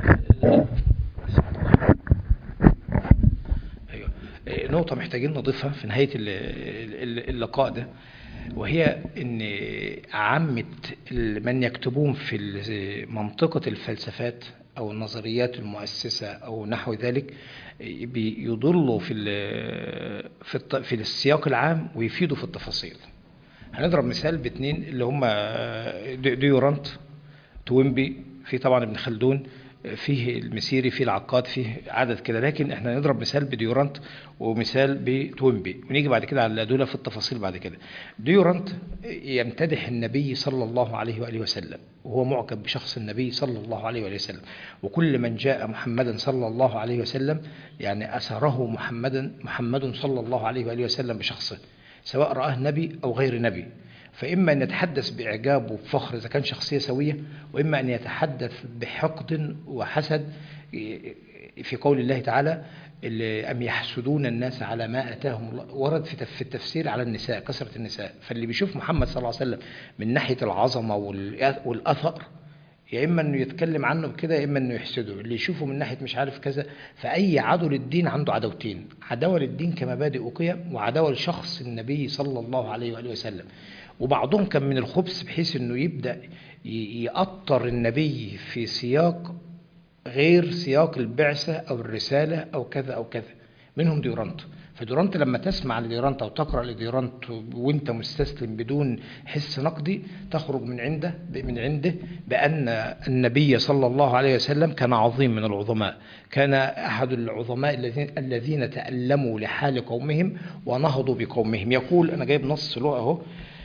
أيوة إيه، نقطة محتاجين نضيفها في نهاية ال- ال- اللقاء ده وهي ان عامة ال- من يكتبون في ال- منطقة الفلسفات او النظريات المؤسسة او نحو ذلك بيضلوا في ال- في الت- في السياق العام ويفيدوا في التفاصيل هنضرب مثال باثنين اللي هم دي- ديورانت توينبي في طبعا ابن خلدون فيه المسيري فيه العقاد فيه عدد كده لكن احنا نضرب مثال بديورانت ومثال بتوينبي ونيجي بعد كده على دول في التفاصيل بعد كده ديورانت يمتدح النبي صلى الله عليه وآله وسلم وهو معجب بشخص النبي صلى الله عليه وآله وسلم وكل من جاء محمدا صلى الله عليه وسلم يعني أسره محمدا محمد صلى الله عليه وآله وسلم بشخصه سواء رآه نبي أو غير نبي فإما أن يتحدث بإعجاب وبفخر إذا كان شخصية سوية وإما أن يتحدث بحقد وحسد في قول الله تعالى اللي أم يحسدون الناس على ما أتاهم الله ورد في تف- في التفسير على النساء كثرة النساء فاللي بيشوف محمد صلى الله عليه وسلم من ناحية العظمة والأ- والأثر يا إما إنه يتكلم عنه بكده يا إما إنه يحسده اللي يشوفه من ناحية مش عارف كذا فأي عدو للدين عنده عداوتين عداوة للدين كمبادئ وقيم وعداوة لشخص النبي صلى الله عليه وآله وسلم وبعضهم كان من الخبث بحيث إنه يبدأ ي- يأطر النبي في سياق غير سياق البعثة أو الرسالة أو كذا أو كذا منهم ديورانت فديورانت لما تسمع لديورانت أو تقرأ لديورانت وأنت مستسلم بدون حس نقدي تخرج من عنده من عنده بأن النبي صلى الله عليه وسلم كان عظيم من العظماء كان أحد العظماء الذين الذين تألموا لحال قومهم ونهضوا بقومهم يقول أنا جايب نص له أهو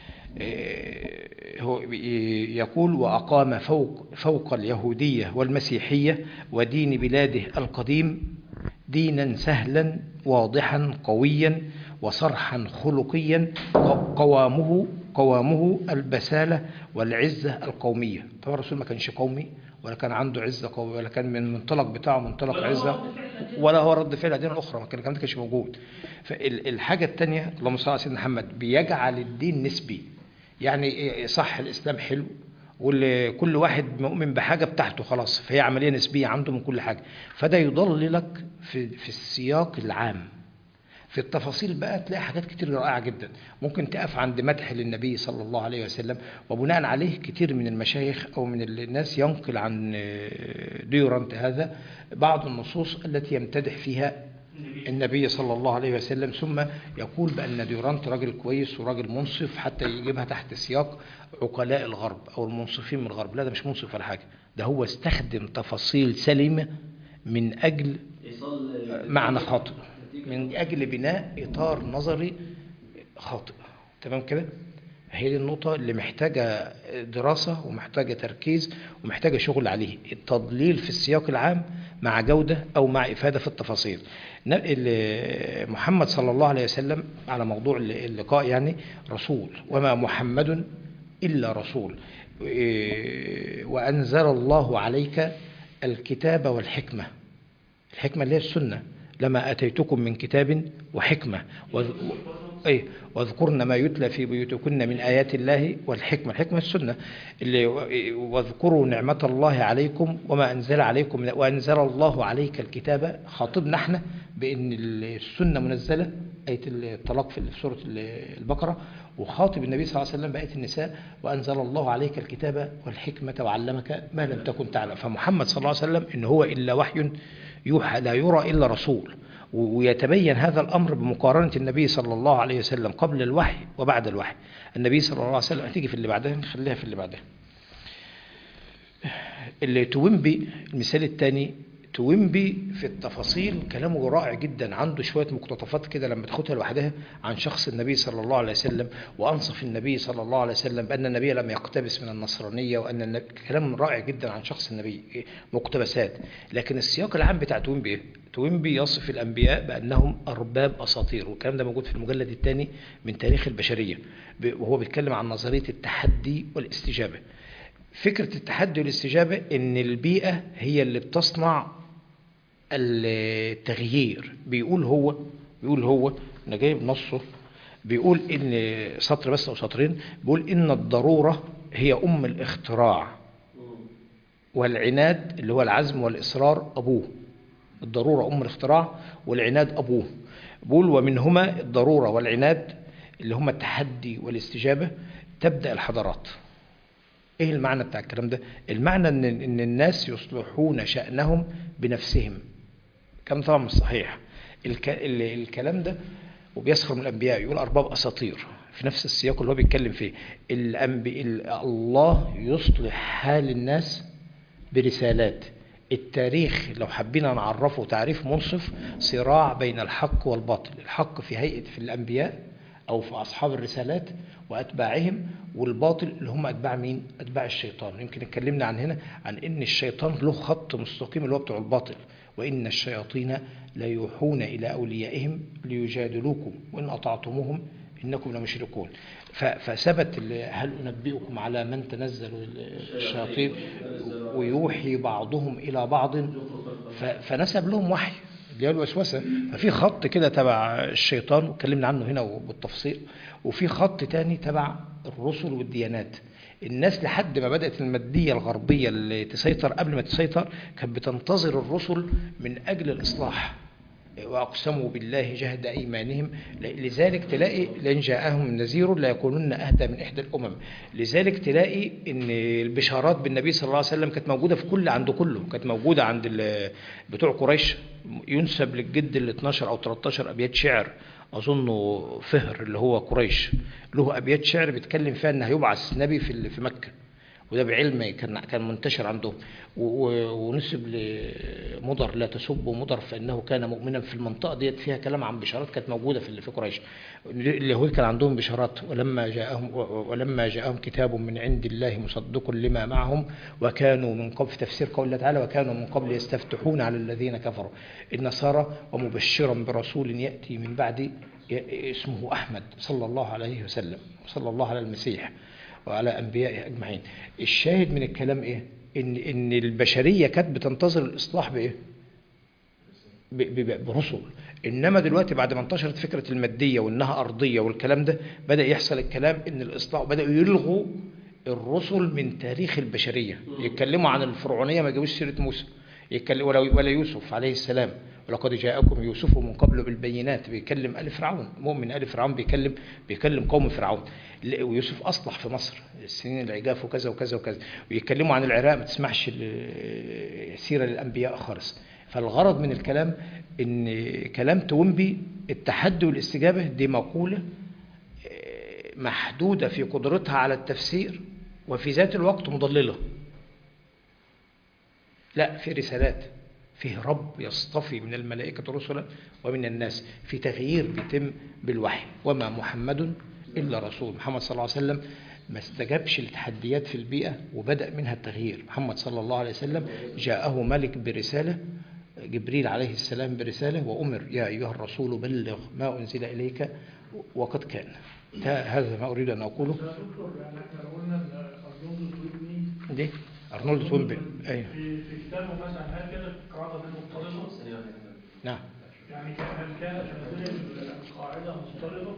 هو يقول وأقام فوق, فوق اليهودية والمسيحية ودين بلاده القديم دينا سهلا واضحا قويا وصرحا خلقيا قوامه قوامه البسالة والعزة القومية طبعا الرسول ما كانش قومي ولا كان عنده عزة قومية ولا كان من المنطلق بتاعه منطلق ولا هو عزة رد فعل أديان. ولا هو رد فعل أديان أخرى ما كان الكلام ده كانش موجود فالحاجة الثانية اللهم صل على سيدنا محمد بيجعل الدين نسبي يعني إيه صح الإسلام حلو وكل واحد مؤمن بحاجة بتاعته خلاص فهي عملية نسبية عنده من كل حاجة فده يضللك في, في السياق العام في التفاصيل بقى تلاقي حاجات كتير رائعة جدا ممكن تقف عند مدح للنبي صلى الله عليه وسلم وبناء عليه كتير من المشايخ أو من الناس ينقل عن ديورانت هذا بعض النصوص التي يمتدح فيها النبي صلى الله عليه وسلم ثم يقول بأن ديورانت راجل كويس وراجل منصف حتى يجيبها تحت سياق عقلاء الغرب أو المنصفين من الغرب لا ده مش منصف ولا حاجة ده هو استخدم تفاصيل سليمة من أجل إيصال معنى خاطئ من أجل بناء إطار نظري خاطئ تمام كده هي دي النقطة اللي محتاجة دراسة ومحتاجة تركيز ومحتاجة شغل عليه التضليل في السياق العام مع جودة أو مع إفادة في التفاصيل ن- ال- محمد صلى الله عليه وسلم على موضوع اللقاء يعني رسول وما محمد إلا رسول إيه، وأنزل الله عليك الكتاب والحكمة الحكمة اللي هي السنة لما أتيتكم من كتاب وحكمة وذ... أي واذكرن ما يتلى في بيوتكن من آيات الله والحكمة الحكمة السنة اللي واذكروا نعمة الله عليكم وما أنزل عليكم من... وأنزل الله عليك الكتاب خاطبنا احنا بأن السنة منزلة آية الطلاق في سورة البقرة وخاطب النبي صلى الله عليه وسلم بآية النساء وأنزل الله عليك الكتاب والحكمة وعلمك ما لم تكن تعلم فمحمد صلى الله عليه وسلم إن هو إلا وحي يوحى لا يرى إلا رسول ويتبين هذا الأمر بمقارنة النبي صلى الله عليه وسلم قبل الوحي وبعد الوحي النبي صلى الله عليه وسلم هتيجي في اللي بعدها نخليها في اللي بعدها اللي توينبي المثال الثاني توينبي في التفاصيل كلامه رائع جدا عنده شوية مقتطفات كده لما تاخدها لوحدها عن شخص النبي صلى الله عليه وسلم وأنصف النبي صلى الله عليه وسلم بأن النبي لم يقتبس من النصرانية وأن النبي كلام رائع جدا عن شخص النبي مقتبسات لكن السياق العام بتاع توينبي إيه؟ توينبي يصف الأنبياء بأنهم أرباب أساطير والكلام ده موجود في المجلد الثاني من تاريخ البشرية وهو بيتكلم عن نظرية التحدي والاستجابة فكرة التحدي والاستجابة إن البيئة هي اللي بتصنع التغيير بيقول هو بيقول هو أنا جايب نصه بيقول إن سطر بس أو سطرين بيقول إن الضرورة هي أم الاختراع والعناد اللي هو العزم والإصرار أبوه الضرورة أم الاختراع والعناد أبوه بيقول ومنهما الضرورة والعناد اللي هما التحدي والاستجابة تبدأ الحضارات ايه المعنى بتاع الكلام ده المعنى ان, إن الناس يصلحون شأنهم بنفسهم كلام طبعا مش صحيح الك... الكلام ده وبيسخر من الانبياء يقول ارباب اساطير في نفس السياق اللي هو بيتكلم فيه الأنبي... الله يصلح حال الناس برسالات التاريخ لو حبينا نعرفه تعريف منصف صراع بين الحق والباطل الحق في هيئة في الأنبياء أو في أصحاب الرسالات وأتباعهم والباطل اللي هم أتباع مين؟ أتباع الشيطان يمكن اتكلمنا عن هنا عن إن الشيطان له خط مستقيم اللي هو بتوع الباطل وإن الشياطين لا يوحون إلى أوليائهم ليجادلوكم وإن أطعتموهم إنكم لمشركون فثبت هل أنبئكم على من تنزل الشياطين ويوحي بعضهم إلى بعض ف- فنسب لهم وحي اللي هي الوسوسه ففي خط كده تبع الشيطان واتكلمنا عنه هنا بالتفصيل وفي خط تاني تبع الرسل والديانات الناس لحد ما بدأت المادية الغربية اللي تسيطر قبل ما تسيطر كانت بتنتظر الرسل من أجل الإصلاح وأقسموا بالله جهد أيمانهم ل- لذلك تلاقي لن جاءهم نذير لا يكونن أهدى من إحدى الأمم لذلك تلاقي إن البشارات بالنبي صلى الله عليه وسلم كانت موجودة في كل عند كله كانت موجودة عند ال- بتوع قريش ينسب للجد ال 12 أو 13 أبيات شعر أظنه فهر اللي هو قريش له أبيات شعر بيتكلم فيها إن هيبعث نبي في ال- في مكة وده بعلم كان كان منتشر عندهم و- و- ونسب لمضر لا تسبوا مضر فانه كان مؤمنا في المنطقه ديت فيها كلام عن بشارات كانت موجوده في في قريش اليهود كان عندهم بشارات ولما جاءهم ولما جاءهم كتاب من عند الله مصدق لما معهم وكانوا من قبل في تفسير قول الله تعالى وكانوا من قبل يستفتحون على الذين كفروا النصارى ومبشرا برسول ياتي من بعد ي- اسمه احمد صلى الله عليه وسلم صلى الله على المسيح وعلى أنبيائه أجمعين الشاهد من الكلام إيه إن, إن البشرية كانت بتنتظر الإصلاح بإيه ب- ب- برسل إنما دلوقتي بعد ما انتشرت فكرة المادية وإنها أرضية والكلام ده بدأ يحصل الكلام إن الإصلاح بدأوا يلغوا الرسل من تاريخ البشرية يتكلموا عن الفرعونية ما جابوش سيرة موسى يتكلم ولا ولا يوسف عليه السلام ولقد جاءكم يوسف من قبل بالبينات بيكلم آل فرعون مؤمن آل فرعون بيكلم بيكلم قوم فرعون ل- ويوسف أصلح في مصر السنين العجاف وكذا وكذا وكذا ويتكلموا عن العراق ما تسمعش ال- سيرة للأنبياء خالص فالغرض من الكلام إن كلام تومبي التحدي والاستجابة دي مقولة آه، محدودة في قدرتها على التفسير وفي ذات الوقت مضللة لا في رسالات فيه رب يصطفي من الملائكة رسلا ومن الناس في تغيير بيتم بالوحي وما محمد إلا رسول محمد صلى الله عليه وسلم ما استجابش لتحديات في البيئة وبدأ منها التغيير محمد صلى الله عليه وسلم جاءه ملك برسالة جبريل عليه السلام برسالة وأمر يا أيها الرسول بلغ ما أنزل إليك وقد كان ده- هذا ما أريد أن أقوله يا دكتور يعني احنا لو قلنا ان ارنولد تويبني دي أرنولد توينبي أيوه في في كتابه مثلا هل كانت قاعده من مضطرده نعم يعني كان هل كانت هذه القاعده مضطرده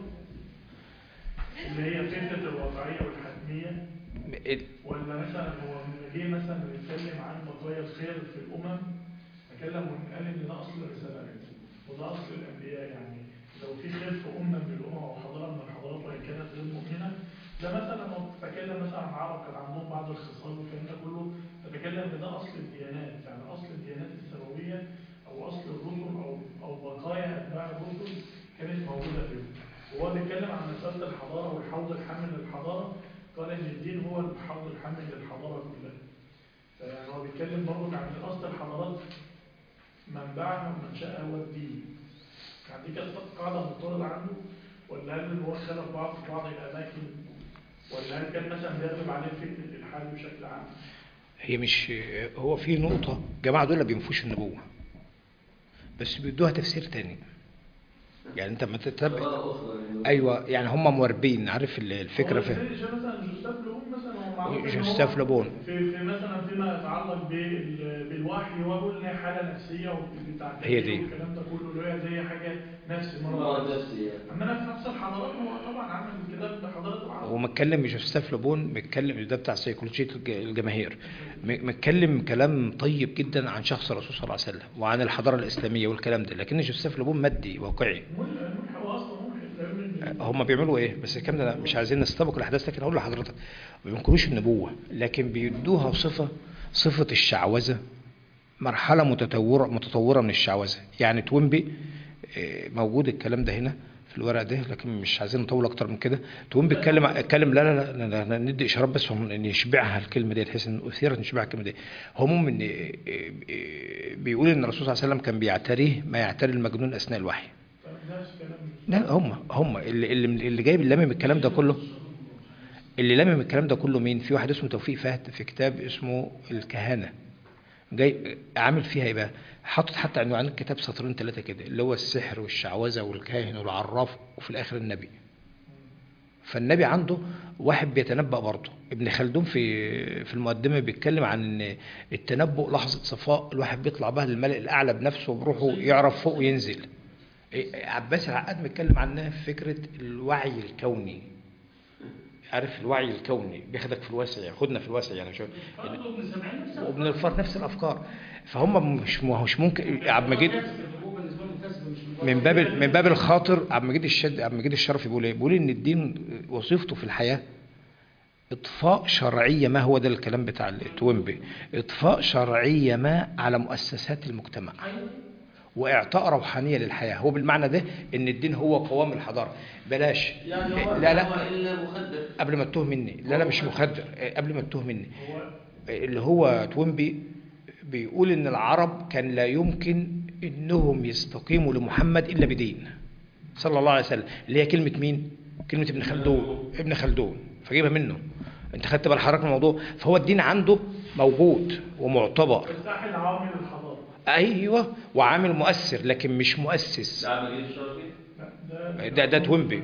اللي هي فكره الواقعيه والحتميه ولا مثلا هو لما جه مثلا بيتكلم عن بقايا الخير في الامم تكلم وقال ان ده اصل الرسالات وده اصل الانبياء يعني لو في خير في امه من الامم او حضاره من الحضارات وان كانت غير مؤمنه ده مثلا لما تتكلم مثلا عن عرب كان عندهم بعض الخصال والكلام ده كله تتكلم ان ده اصل الديانات يعني اصل الديانات السماويه او اصل الرسل او او بقايا اتباع الرسل كانت موجوده فيهم وهو بيتكلم عن مساله الحضاره والحوض الحامل للحضاره قال ان الدين هو الحوض الحامل للحضاره كلها فيعني هو بيتكلم برضه عن اصل الحضارات منبعها ومنشأها هو الدين يعني دي كانت قاعدة مضطردة عنده ولا هل إن هو خالف بعض في بعض الأماكن ولا هل كان مثلا بيغلب عليه فكرة الإلحاد بشكل عام؟ هي مش هو في نقطة جماعة دول بينفوش النبوة بس بيدوها تفسير تاني يعني انت ما تتبع قراءة أخرى يعني. ايوه يعني هم مواربين عارف ال- الفكرة هو في زي شبه مثلا جوستاف لوبون مثلا هو معروف إن هو جوستاف لوبون في, في مثلا فيما يتعلق بال- بالوحي هو بيقول إن هي حالة نفسية وبتاع هي دي. والكلام ده كله اللي هي زي حاجة نفسي مرة مرض نفسي يعني عندنا في نفس الحضارات هو طبعا عمل كده بحضارة العرب هو متكلم جوستاف لوبون متكلم ده بتاع سيكولوجية الج- الجماهير م- متكلم كلام طيب جدا عن شخص الرسول صلى الله عليه وسلم وعن الحضارة الإسلامية والكلام ده لكن جوستاف لوبون مادي واقعي ملحق هو أصلا ملحق لا يؤمن هم بيعملوا ايه بس الكلام ده مش عايزين نستبق الاحداث لكن اقول لحضرتك ما بينكروش النبوه لكن بيدوها صفه صفه الشعوذه مرحله متطوره متطوره من الشعوذه يعني توينبي آه، موجود الكلام ده هنا في الورق ده لكن مش عايزين نطول اكتر من كده توينبي اتكلم اتكلم لا لا لا, لا, لا ندي اشارات بس هم ان يشبعها الكلمه دي بحيث ان اثيرت نشبعها الكلمه دي هم ان آه، آه، بيقول ان الرسول صلى الله عليه وسلم كان بيعتريه ما يعتري المجنون اثناء الوحي نفس كلام لا هم هم اللي اللي, اللي جايب اللي لامم الكلام ده كله اللي لامم الكلام ده كله مين في واحد اسمه توفيق فهد في كتاب اسمه الكهانة جاي عامل فيها ايه بقى حاطط حتى عنوان الكتاب سطرين ثلاثة كده اللي هو السحر والشعوذة والكاهن والعراف وفي الآخر النبي فالنبي عنده واحد بيتنبأ برضه ابن خلدون في في المقدمة بيتكلم عن ان التنبؤ لحظة صفاء الواحد بيطلع بها للملأ الأعلى بنفسه وبروحه يعرف فوق وينزل إيه، عباس العقاد بيتكلم عنها في فكرة الوعي الكوني عارف الوعي الكوني بياخدك في الواسع ياخدنا في الواسع يعني شو برضه ابن سبعين نفس وابن الفار نفس الافكار فهم مش مش ممكن عبد المجيد هو بالنسبه لهم كسب مش مجرد من باب من باب الخاطر عبد المجيد الشد عبد المجيد الشرفي بيقول ايه؟ بيقول ان الدين وظيفته في الحياه اطفاء شرعيه ما هو ده الكلام بتاع التوينبي اطفاء شرعيه ما على مؤسسات المجتمع أيوة. واعطاء روحانيه للحياه هو بالمعنى ده ان الدين هو قوام الحضاره بلاش يعني هو لا هو لا إلا مخدر قبل ما تتوه مني لا لا مش مخدر قبل ما تتوه مني هو اللي هو توينبي بيقول ان العرب كان لا يمكن انهم يستقيموا لمحمد الا بدين صلى الله عليه وسلم اللي هي كلمه مين كلمه ابن خلدون ابن خلدون فجيبها منه انت خدت بال حضرتك من الموضوع فهو الدين عنده موجود ومعتبر افتح العوامل الحضاره ايوه وعامل مؤثر لكن مش مؤسس ده عمل ايه الشرفي؟ لا، ده ده توينبي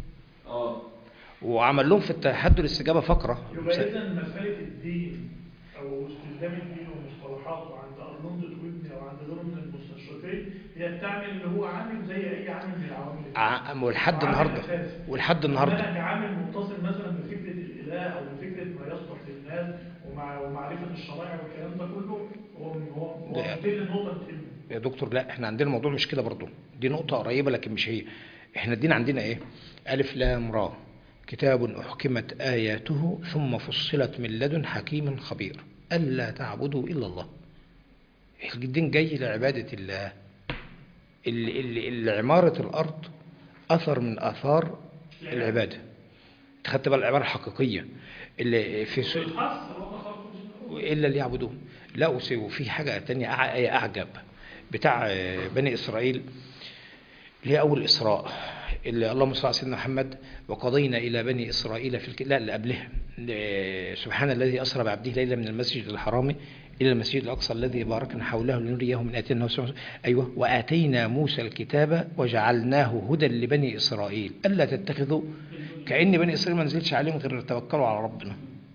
اه وعمل لهم في التحدي الاستجابه فقره يبقى اذا مساله الدين او استخدام الدين ومصطلحاته عند ارنولد وابني او عند غيره من المستشرقين هي بتعمل اللي هو عامل زي اي عامل من العوامل ع- ولحد عامل النهارده أساسي. ولحد النهارده إنما كعامل متصل مثلا بفكره الاله او بفكره ما يصلح للناس ومع ومعرفه الشرائع والكلام ده كله هو هو هو ده- مدير النقطه بتهمه يا دكتور لا احنا عندنا الموضوع مش كده برضو دي نقطة قريبة لكن مش هي احنا الدين عندنا ايه ألف لام را كتاب أحكمت آياته ثم فصلت من لدن حكيم خبير ألا تعبدوا إلا الله الدين جاي لعبادة الله اللي, اللي, اللي عمارة الأرض أثر من آثار العبادة خدت بقى العبارة الحقيقية اللي في سوء الحصر هو خلق الجن. إلا ليعبدون لا وسي- وفي حاجة تانية أع- آية أعجب بتاع آه، بني إسرائيل اللي هي أول إسراء اللي اللهم صل على سيدنا محمد وقضينا إلى بني إسرائيل في الك... لا اللي قبلها آه، سبحان الذي أسرى بعبده ليلا من المسجد الحرام إلى المسجد الأقصى الذي باركنا حوله لنريه من آتنا أيوة وآتينا موسى الكتاب وجعلناه هدى لبني إسرائيل ألا تتخذوا كأن بني إسرائيل ما نزلش عليهم غير توكلوا على ربنا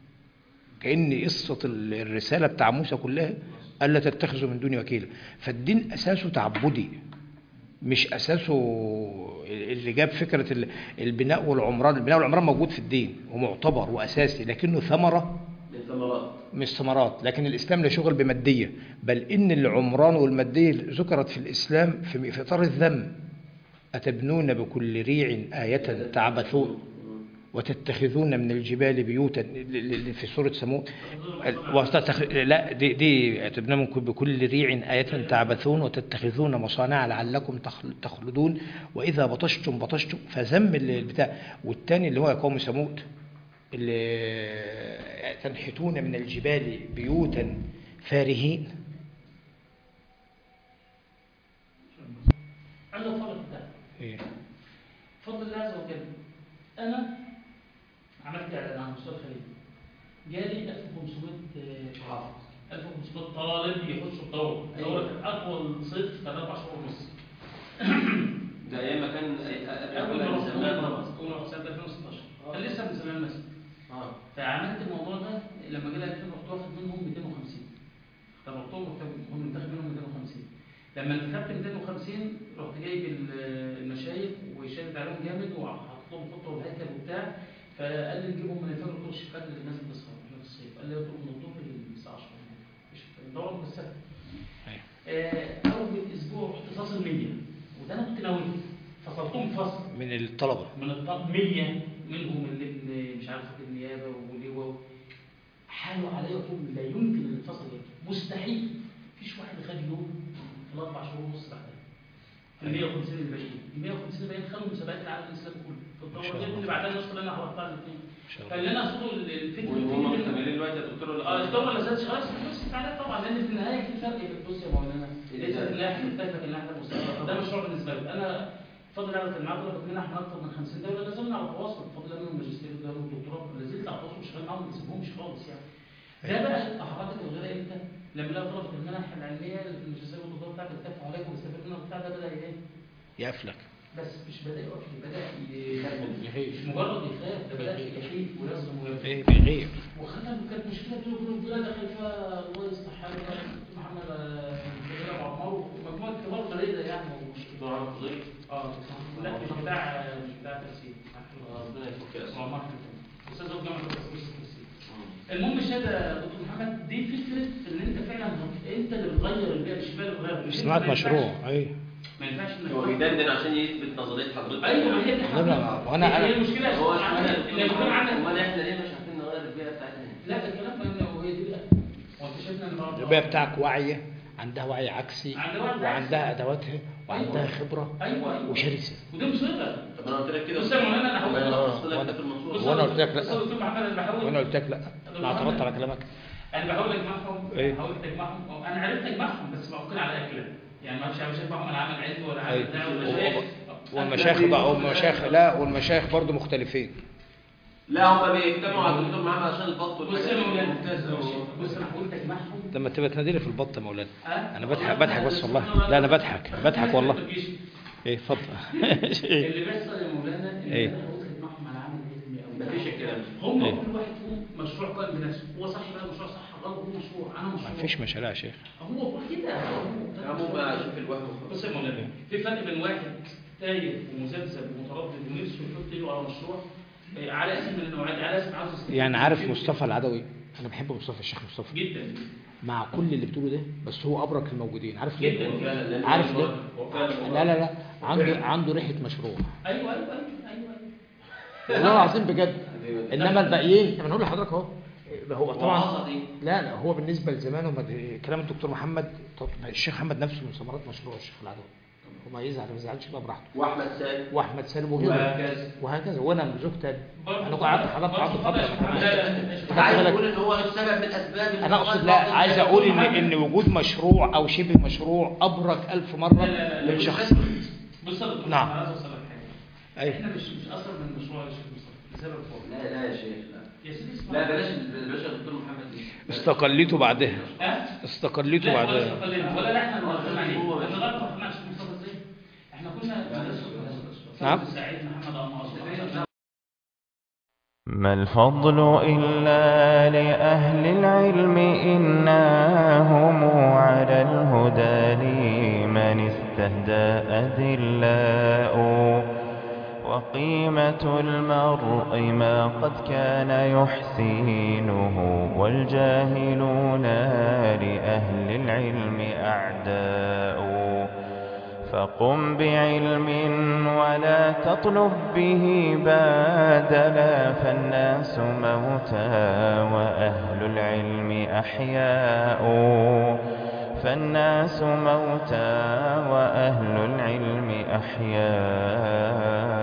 كأن قصة ال- الرسالة بتاع موسى كلها ألا تتخذوا من دوني وكيلا فالدين أساسه تعبدي مش أساسه اللي جاب فكرة ال- البناء والعمران البناء والعمران موجود في الدين ومعتبر وأساسي لكنه ثمرة للثمرات مش ثمرات لكن الإسلام لا شغل بمادية بل إن العمران والمادية ذكرت في الإسلام في في إطار الذم أتبنون بكل ريع آية تعبثون وتتخذون من الجبال بيوتا ل- ل- في سورة ثمود وتتخ... لا دي, دي أتبنون من كل- بكل ريع آية تعبثون وتتخذون مصانع لعلكم تخل- تخلدون وإذا بطشتم بطشتم فذم ال- البتاع والتاني اللي هو قوم ثمود اللي تنحتون من الجبال بيوتا فارهين عنده الفرق بتاعه إيه. بفضل الله عز وجل انا عملت اعلان عن مستوى الخليج جالي 1500 حافظ 1500 طالب يخشوا الدوره الدوره كانت اطول صيف كان اربع شهور ونص ده ايام ما كان قبل اول قبل ما ما رحت زمان طبعا طبعا اول ما رحت سنه 2016 كان لسه من زمان مثلا اه فعملت الموضوع ده لما جه 2000 رحت واخد منهم 250 طلبتهم رحت منتخب منهم 250 لما انتخبت 250 رحت جايب ال- المشايخ وشادد عليهم جامد وحطيت لهم خطه والهيكل وبتاع فقال لي نجيبهم من الفجر طول الشيخات اللي الناس بتسهر احنا في الصيف قال لي اطلب من الظهر للساعه 10 مش الدوره مكثفه آه، اول اسبوع رحت فاصل 100 وده انا كنت ناوي فصلتهم فصل من الطلبة من الطب 100 منهم اللي ابن مش عارف النيابه ولواء حالوا عليا طول لا يمكن ان الفصل يجي مستحيل مفيش واحد خد يوم في الاربع شهور ونص بعدها في ال 150 اللي باقيين ال 150 اللي باقيين خدوا مسابقات العالم الاسلامي كله في ما شاء الدوره دي الله. اللي بعدها النسخه اللي انا حضرتها الاثنين ما شاء الله. فاللي انا اقصده ال- الفكره وهم الفكرة- مكملين دلوقتي يا دكتور ولا اه الدوره اللي زادت خلاص بص تعالى طبعا لان في النهايه في فرق بص يا مولانا ليس في الناحيه مختلفه في الناحيه المستقبل فده مشروع بالنسبه لي انا بفضل الله كان معايا طلبه منح من اكثر من 50 دوله لا زلنا على تواصل بفضل الله منهم ماجستير وده والدكتوراه لا زلت على تواصل شغال معاهم ما بسيبهمش خالص يعني ده بقى التحركات الغير امتى؟ لما لقوا طلبه المنح العلميه اللي في الماجستير والدكتوراه بتاعتك بتدفع عليك وبتستفاد منها وبتاع ده بدا ايه؟ يقفلك بس مش بدا يقف بدا ي- يخيف. مش مجرد يخاف ده بدا يخيف ويصدم ويرتعب. ايه بيغير وختم كانت مشكله بينه وبين البلاد خايفه الله يصلح حاله محمد آه، كبير ابو عمار ومجموعه كبار قليله يعني دكتور عمرو فضيل اه لا مش بتاع مش بتاع تفسير ربنا يفك اسمه عمار استاذ هو جامعه التفسير المهم الشهاده يا دكتور محمد دي فكره ان انت فعلا انت اللي بتغير البيئه مش البيئه اللي بتغير صناعة ما ينفعش- مشروع ايوه ما ينفعش انك هو بيدندن عشان يثبت نظريه حضرتك ايوه ما هي دي لا، لا، وأنا- هي- هي أنا- المشكله هو عندك- اشمعنى ان يكون عندك امال احنا ليه مش عارفين نغير البيئه بتاعتنا لا ده الكلام ده هو هي دي بقى وانت شايفنا النهارده البيئة بتاعك واعية عندها وعي عكسي عندها وعي وعندها ادواتها وعندها أيوة. خبرة ايوه ايوه وشرسة ودي مصيبه طب انا قلت لك كده بص يا مولانا انا هقول انا لك قلت لك ده في المنصوره بص وأنا يا قلت لك لا. بص يا دكتور محمد انا بحاول وانا قلت لك لا انا اعترضت على كلامك انا بحاول اجمعهم إيه؟ بحاول اجمعهم انا عرفت اجمعهم بس ممكن على اكله يعني ما مش مش اجمعهم على عمل علمي ولا عمل بتاع ولا شيء والمشايخ بقى والمشايخ لا والمشايخ برضو مختلفين لا هم بيجتمعوا على الدكتور محمد عشان البط بص يا مولانا ممتاز أوي. بص انا حاولت اجمعهم لما تبقى تناديلي في البط يا مولانا ها؟ انا بضحك بضحك بس والله لا انا بضحك بضحك والله ايه اتفضل اللي بيحصل يا مولانا ان إيه؟ انا حاولت اجمعهم على عمل علمي او مفيش الكلام ده. هم إيه؟ كل واحد فيهم مشروع قائم بنفسه هو صح بقى المشروع صح غلط هو مشروع انا مشروع مفيش مشاريع يا شيخ هو كده يا عمو بقى شوف الوهم بص يا مولانا في فرق بين واحد تايه ومذبذب ومتردد ونفسه يحط ايده على مشروع إيه، على اسم من النوعيات على اسم عاوز يستفيد. يعني عارف مصطفى العدوي انا بحب مصطفى الشيخ مصطفى جدا مع كل اللي بتقوله ده بس هو ابرك الموجودين عارف ليه جدا فعلا، لأن عارف هو- ليه هو فعلا لا لا لا عنده عنده ريحه مشروع ايوه ايوه ايوه ايوه والله العظيم بجد انما الباقيين انا بقول لحضرتك اهو هو طبعا وعصبي. لا لا هو بالنسبه لزمان هم كلام الدكتور محمد طب الشيخ محمد نفسه من ثمرات مشروع الشيخ العدوي وما يزعل ما يزعلش بقى براحته واحمد سالم واحمد سالم وغيره وهكذا. وهكذا وانا زوجتي برضه انا قعدت حضرت برضه عنده طبعا فتره لا، لا، لا، لا. خدت عايز بالك؟ اقول ان هو السبب من اسباب انا انتقال اقصد لا بعض عايز الناس. اقول ان ان وجود مشروع او شبه مشروع ابرك الف مره لا، لا، لا، من لا، شخص بص يا دكتور نعم. انا عايز اوصل لك حاجه أيوة. احنا مش مش اثر من مشروع الشيخ مصطفى لسبب فاضل لا لا يا شيخ لا يا سيدي اسمع لا بلاش بلاش يا دكتور محمد دي استقليته بعدها ها؟ استقليته لا ولا بعدها استقلنا ولا لا احنا اللي واقفين عليه هو احنا غلط ما احناش مصطفى ازاي احنا كنا نعم. سعيد محمد عمار ما الفضل إلا لأهل العلم إنا هم على الهدى لمن استهدى أذلاء وقيمة المرء ما قد كان يحسينه والجاهلون لأهل العلم أعداء فقم بعلم ولا تطلب به بادلا فالناس موتى وأهل العلم أحياء فالناس موتى وأهل العلم أحياء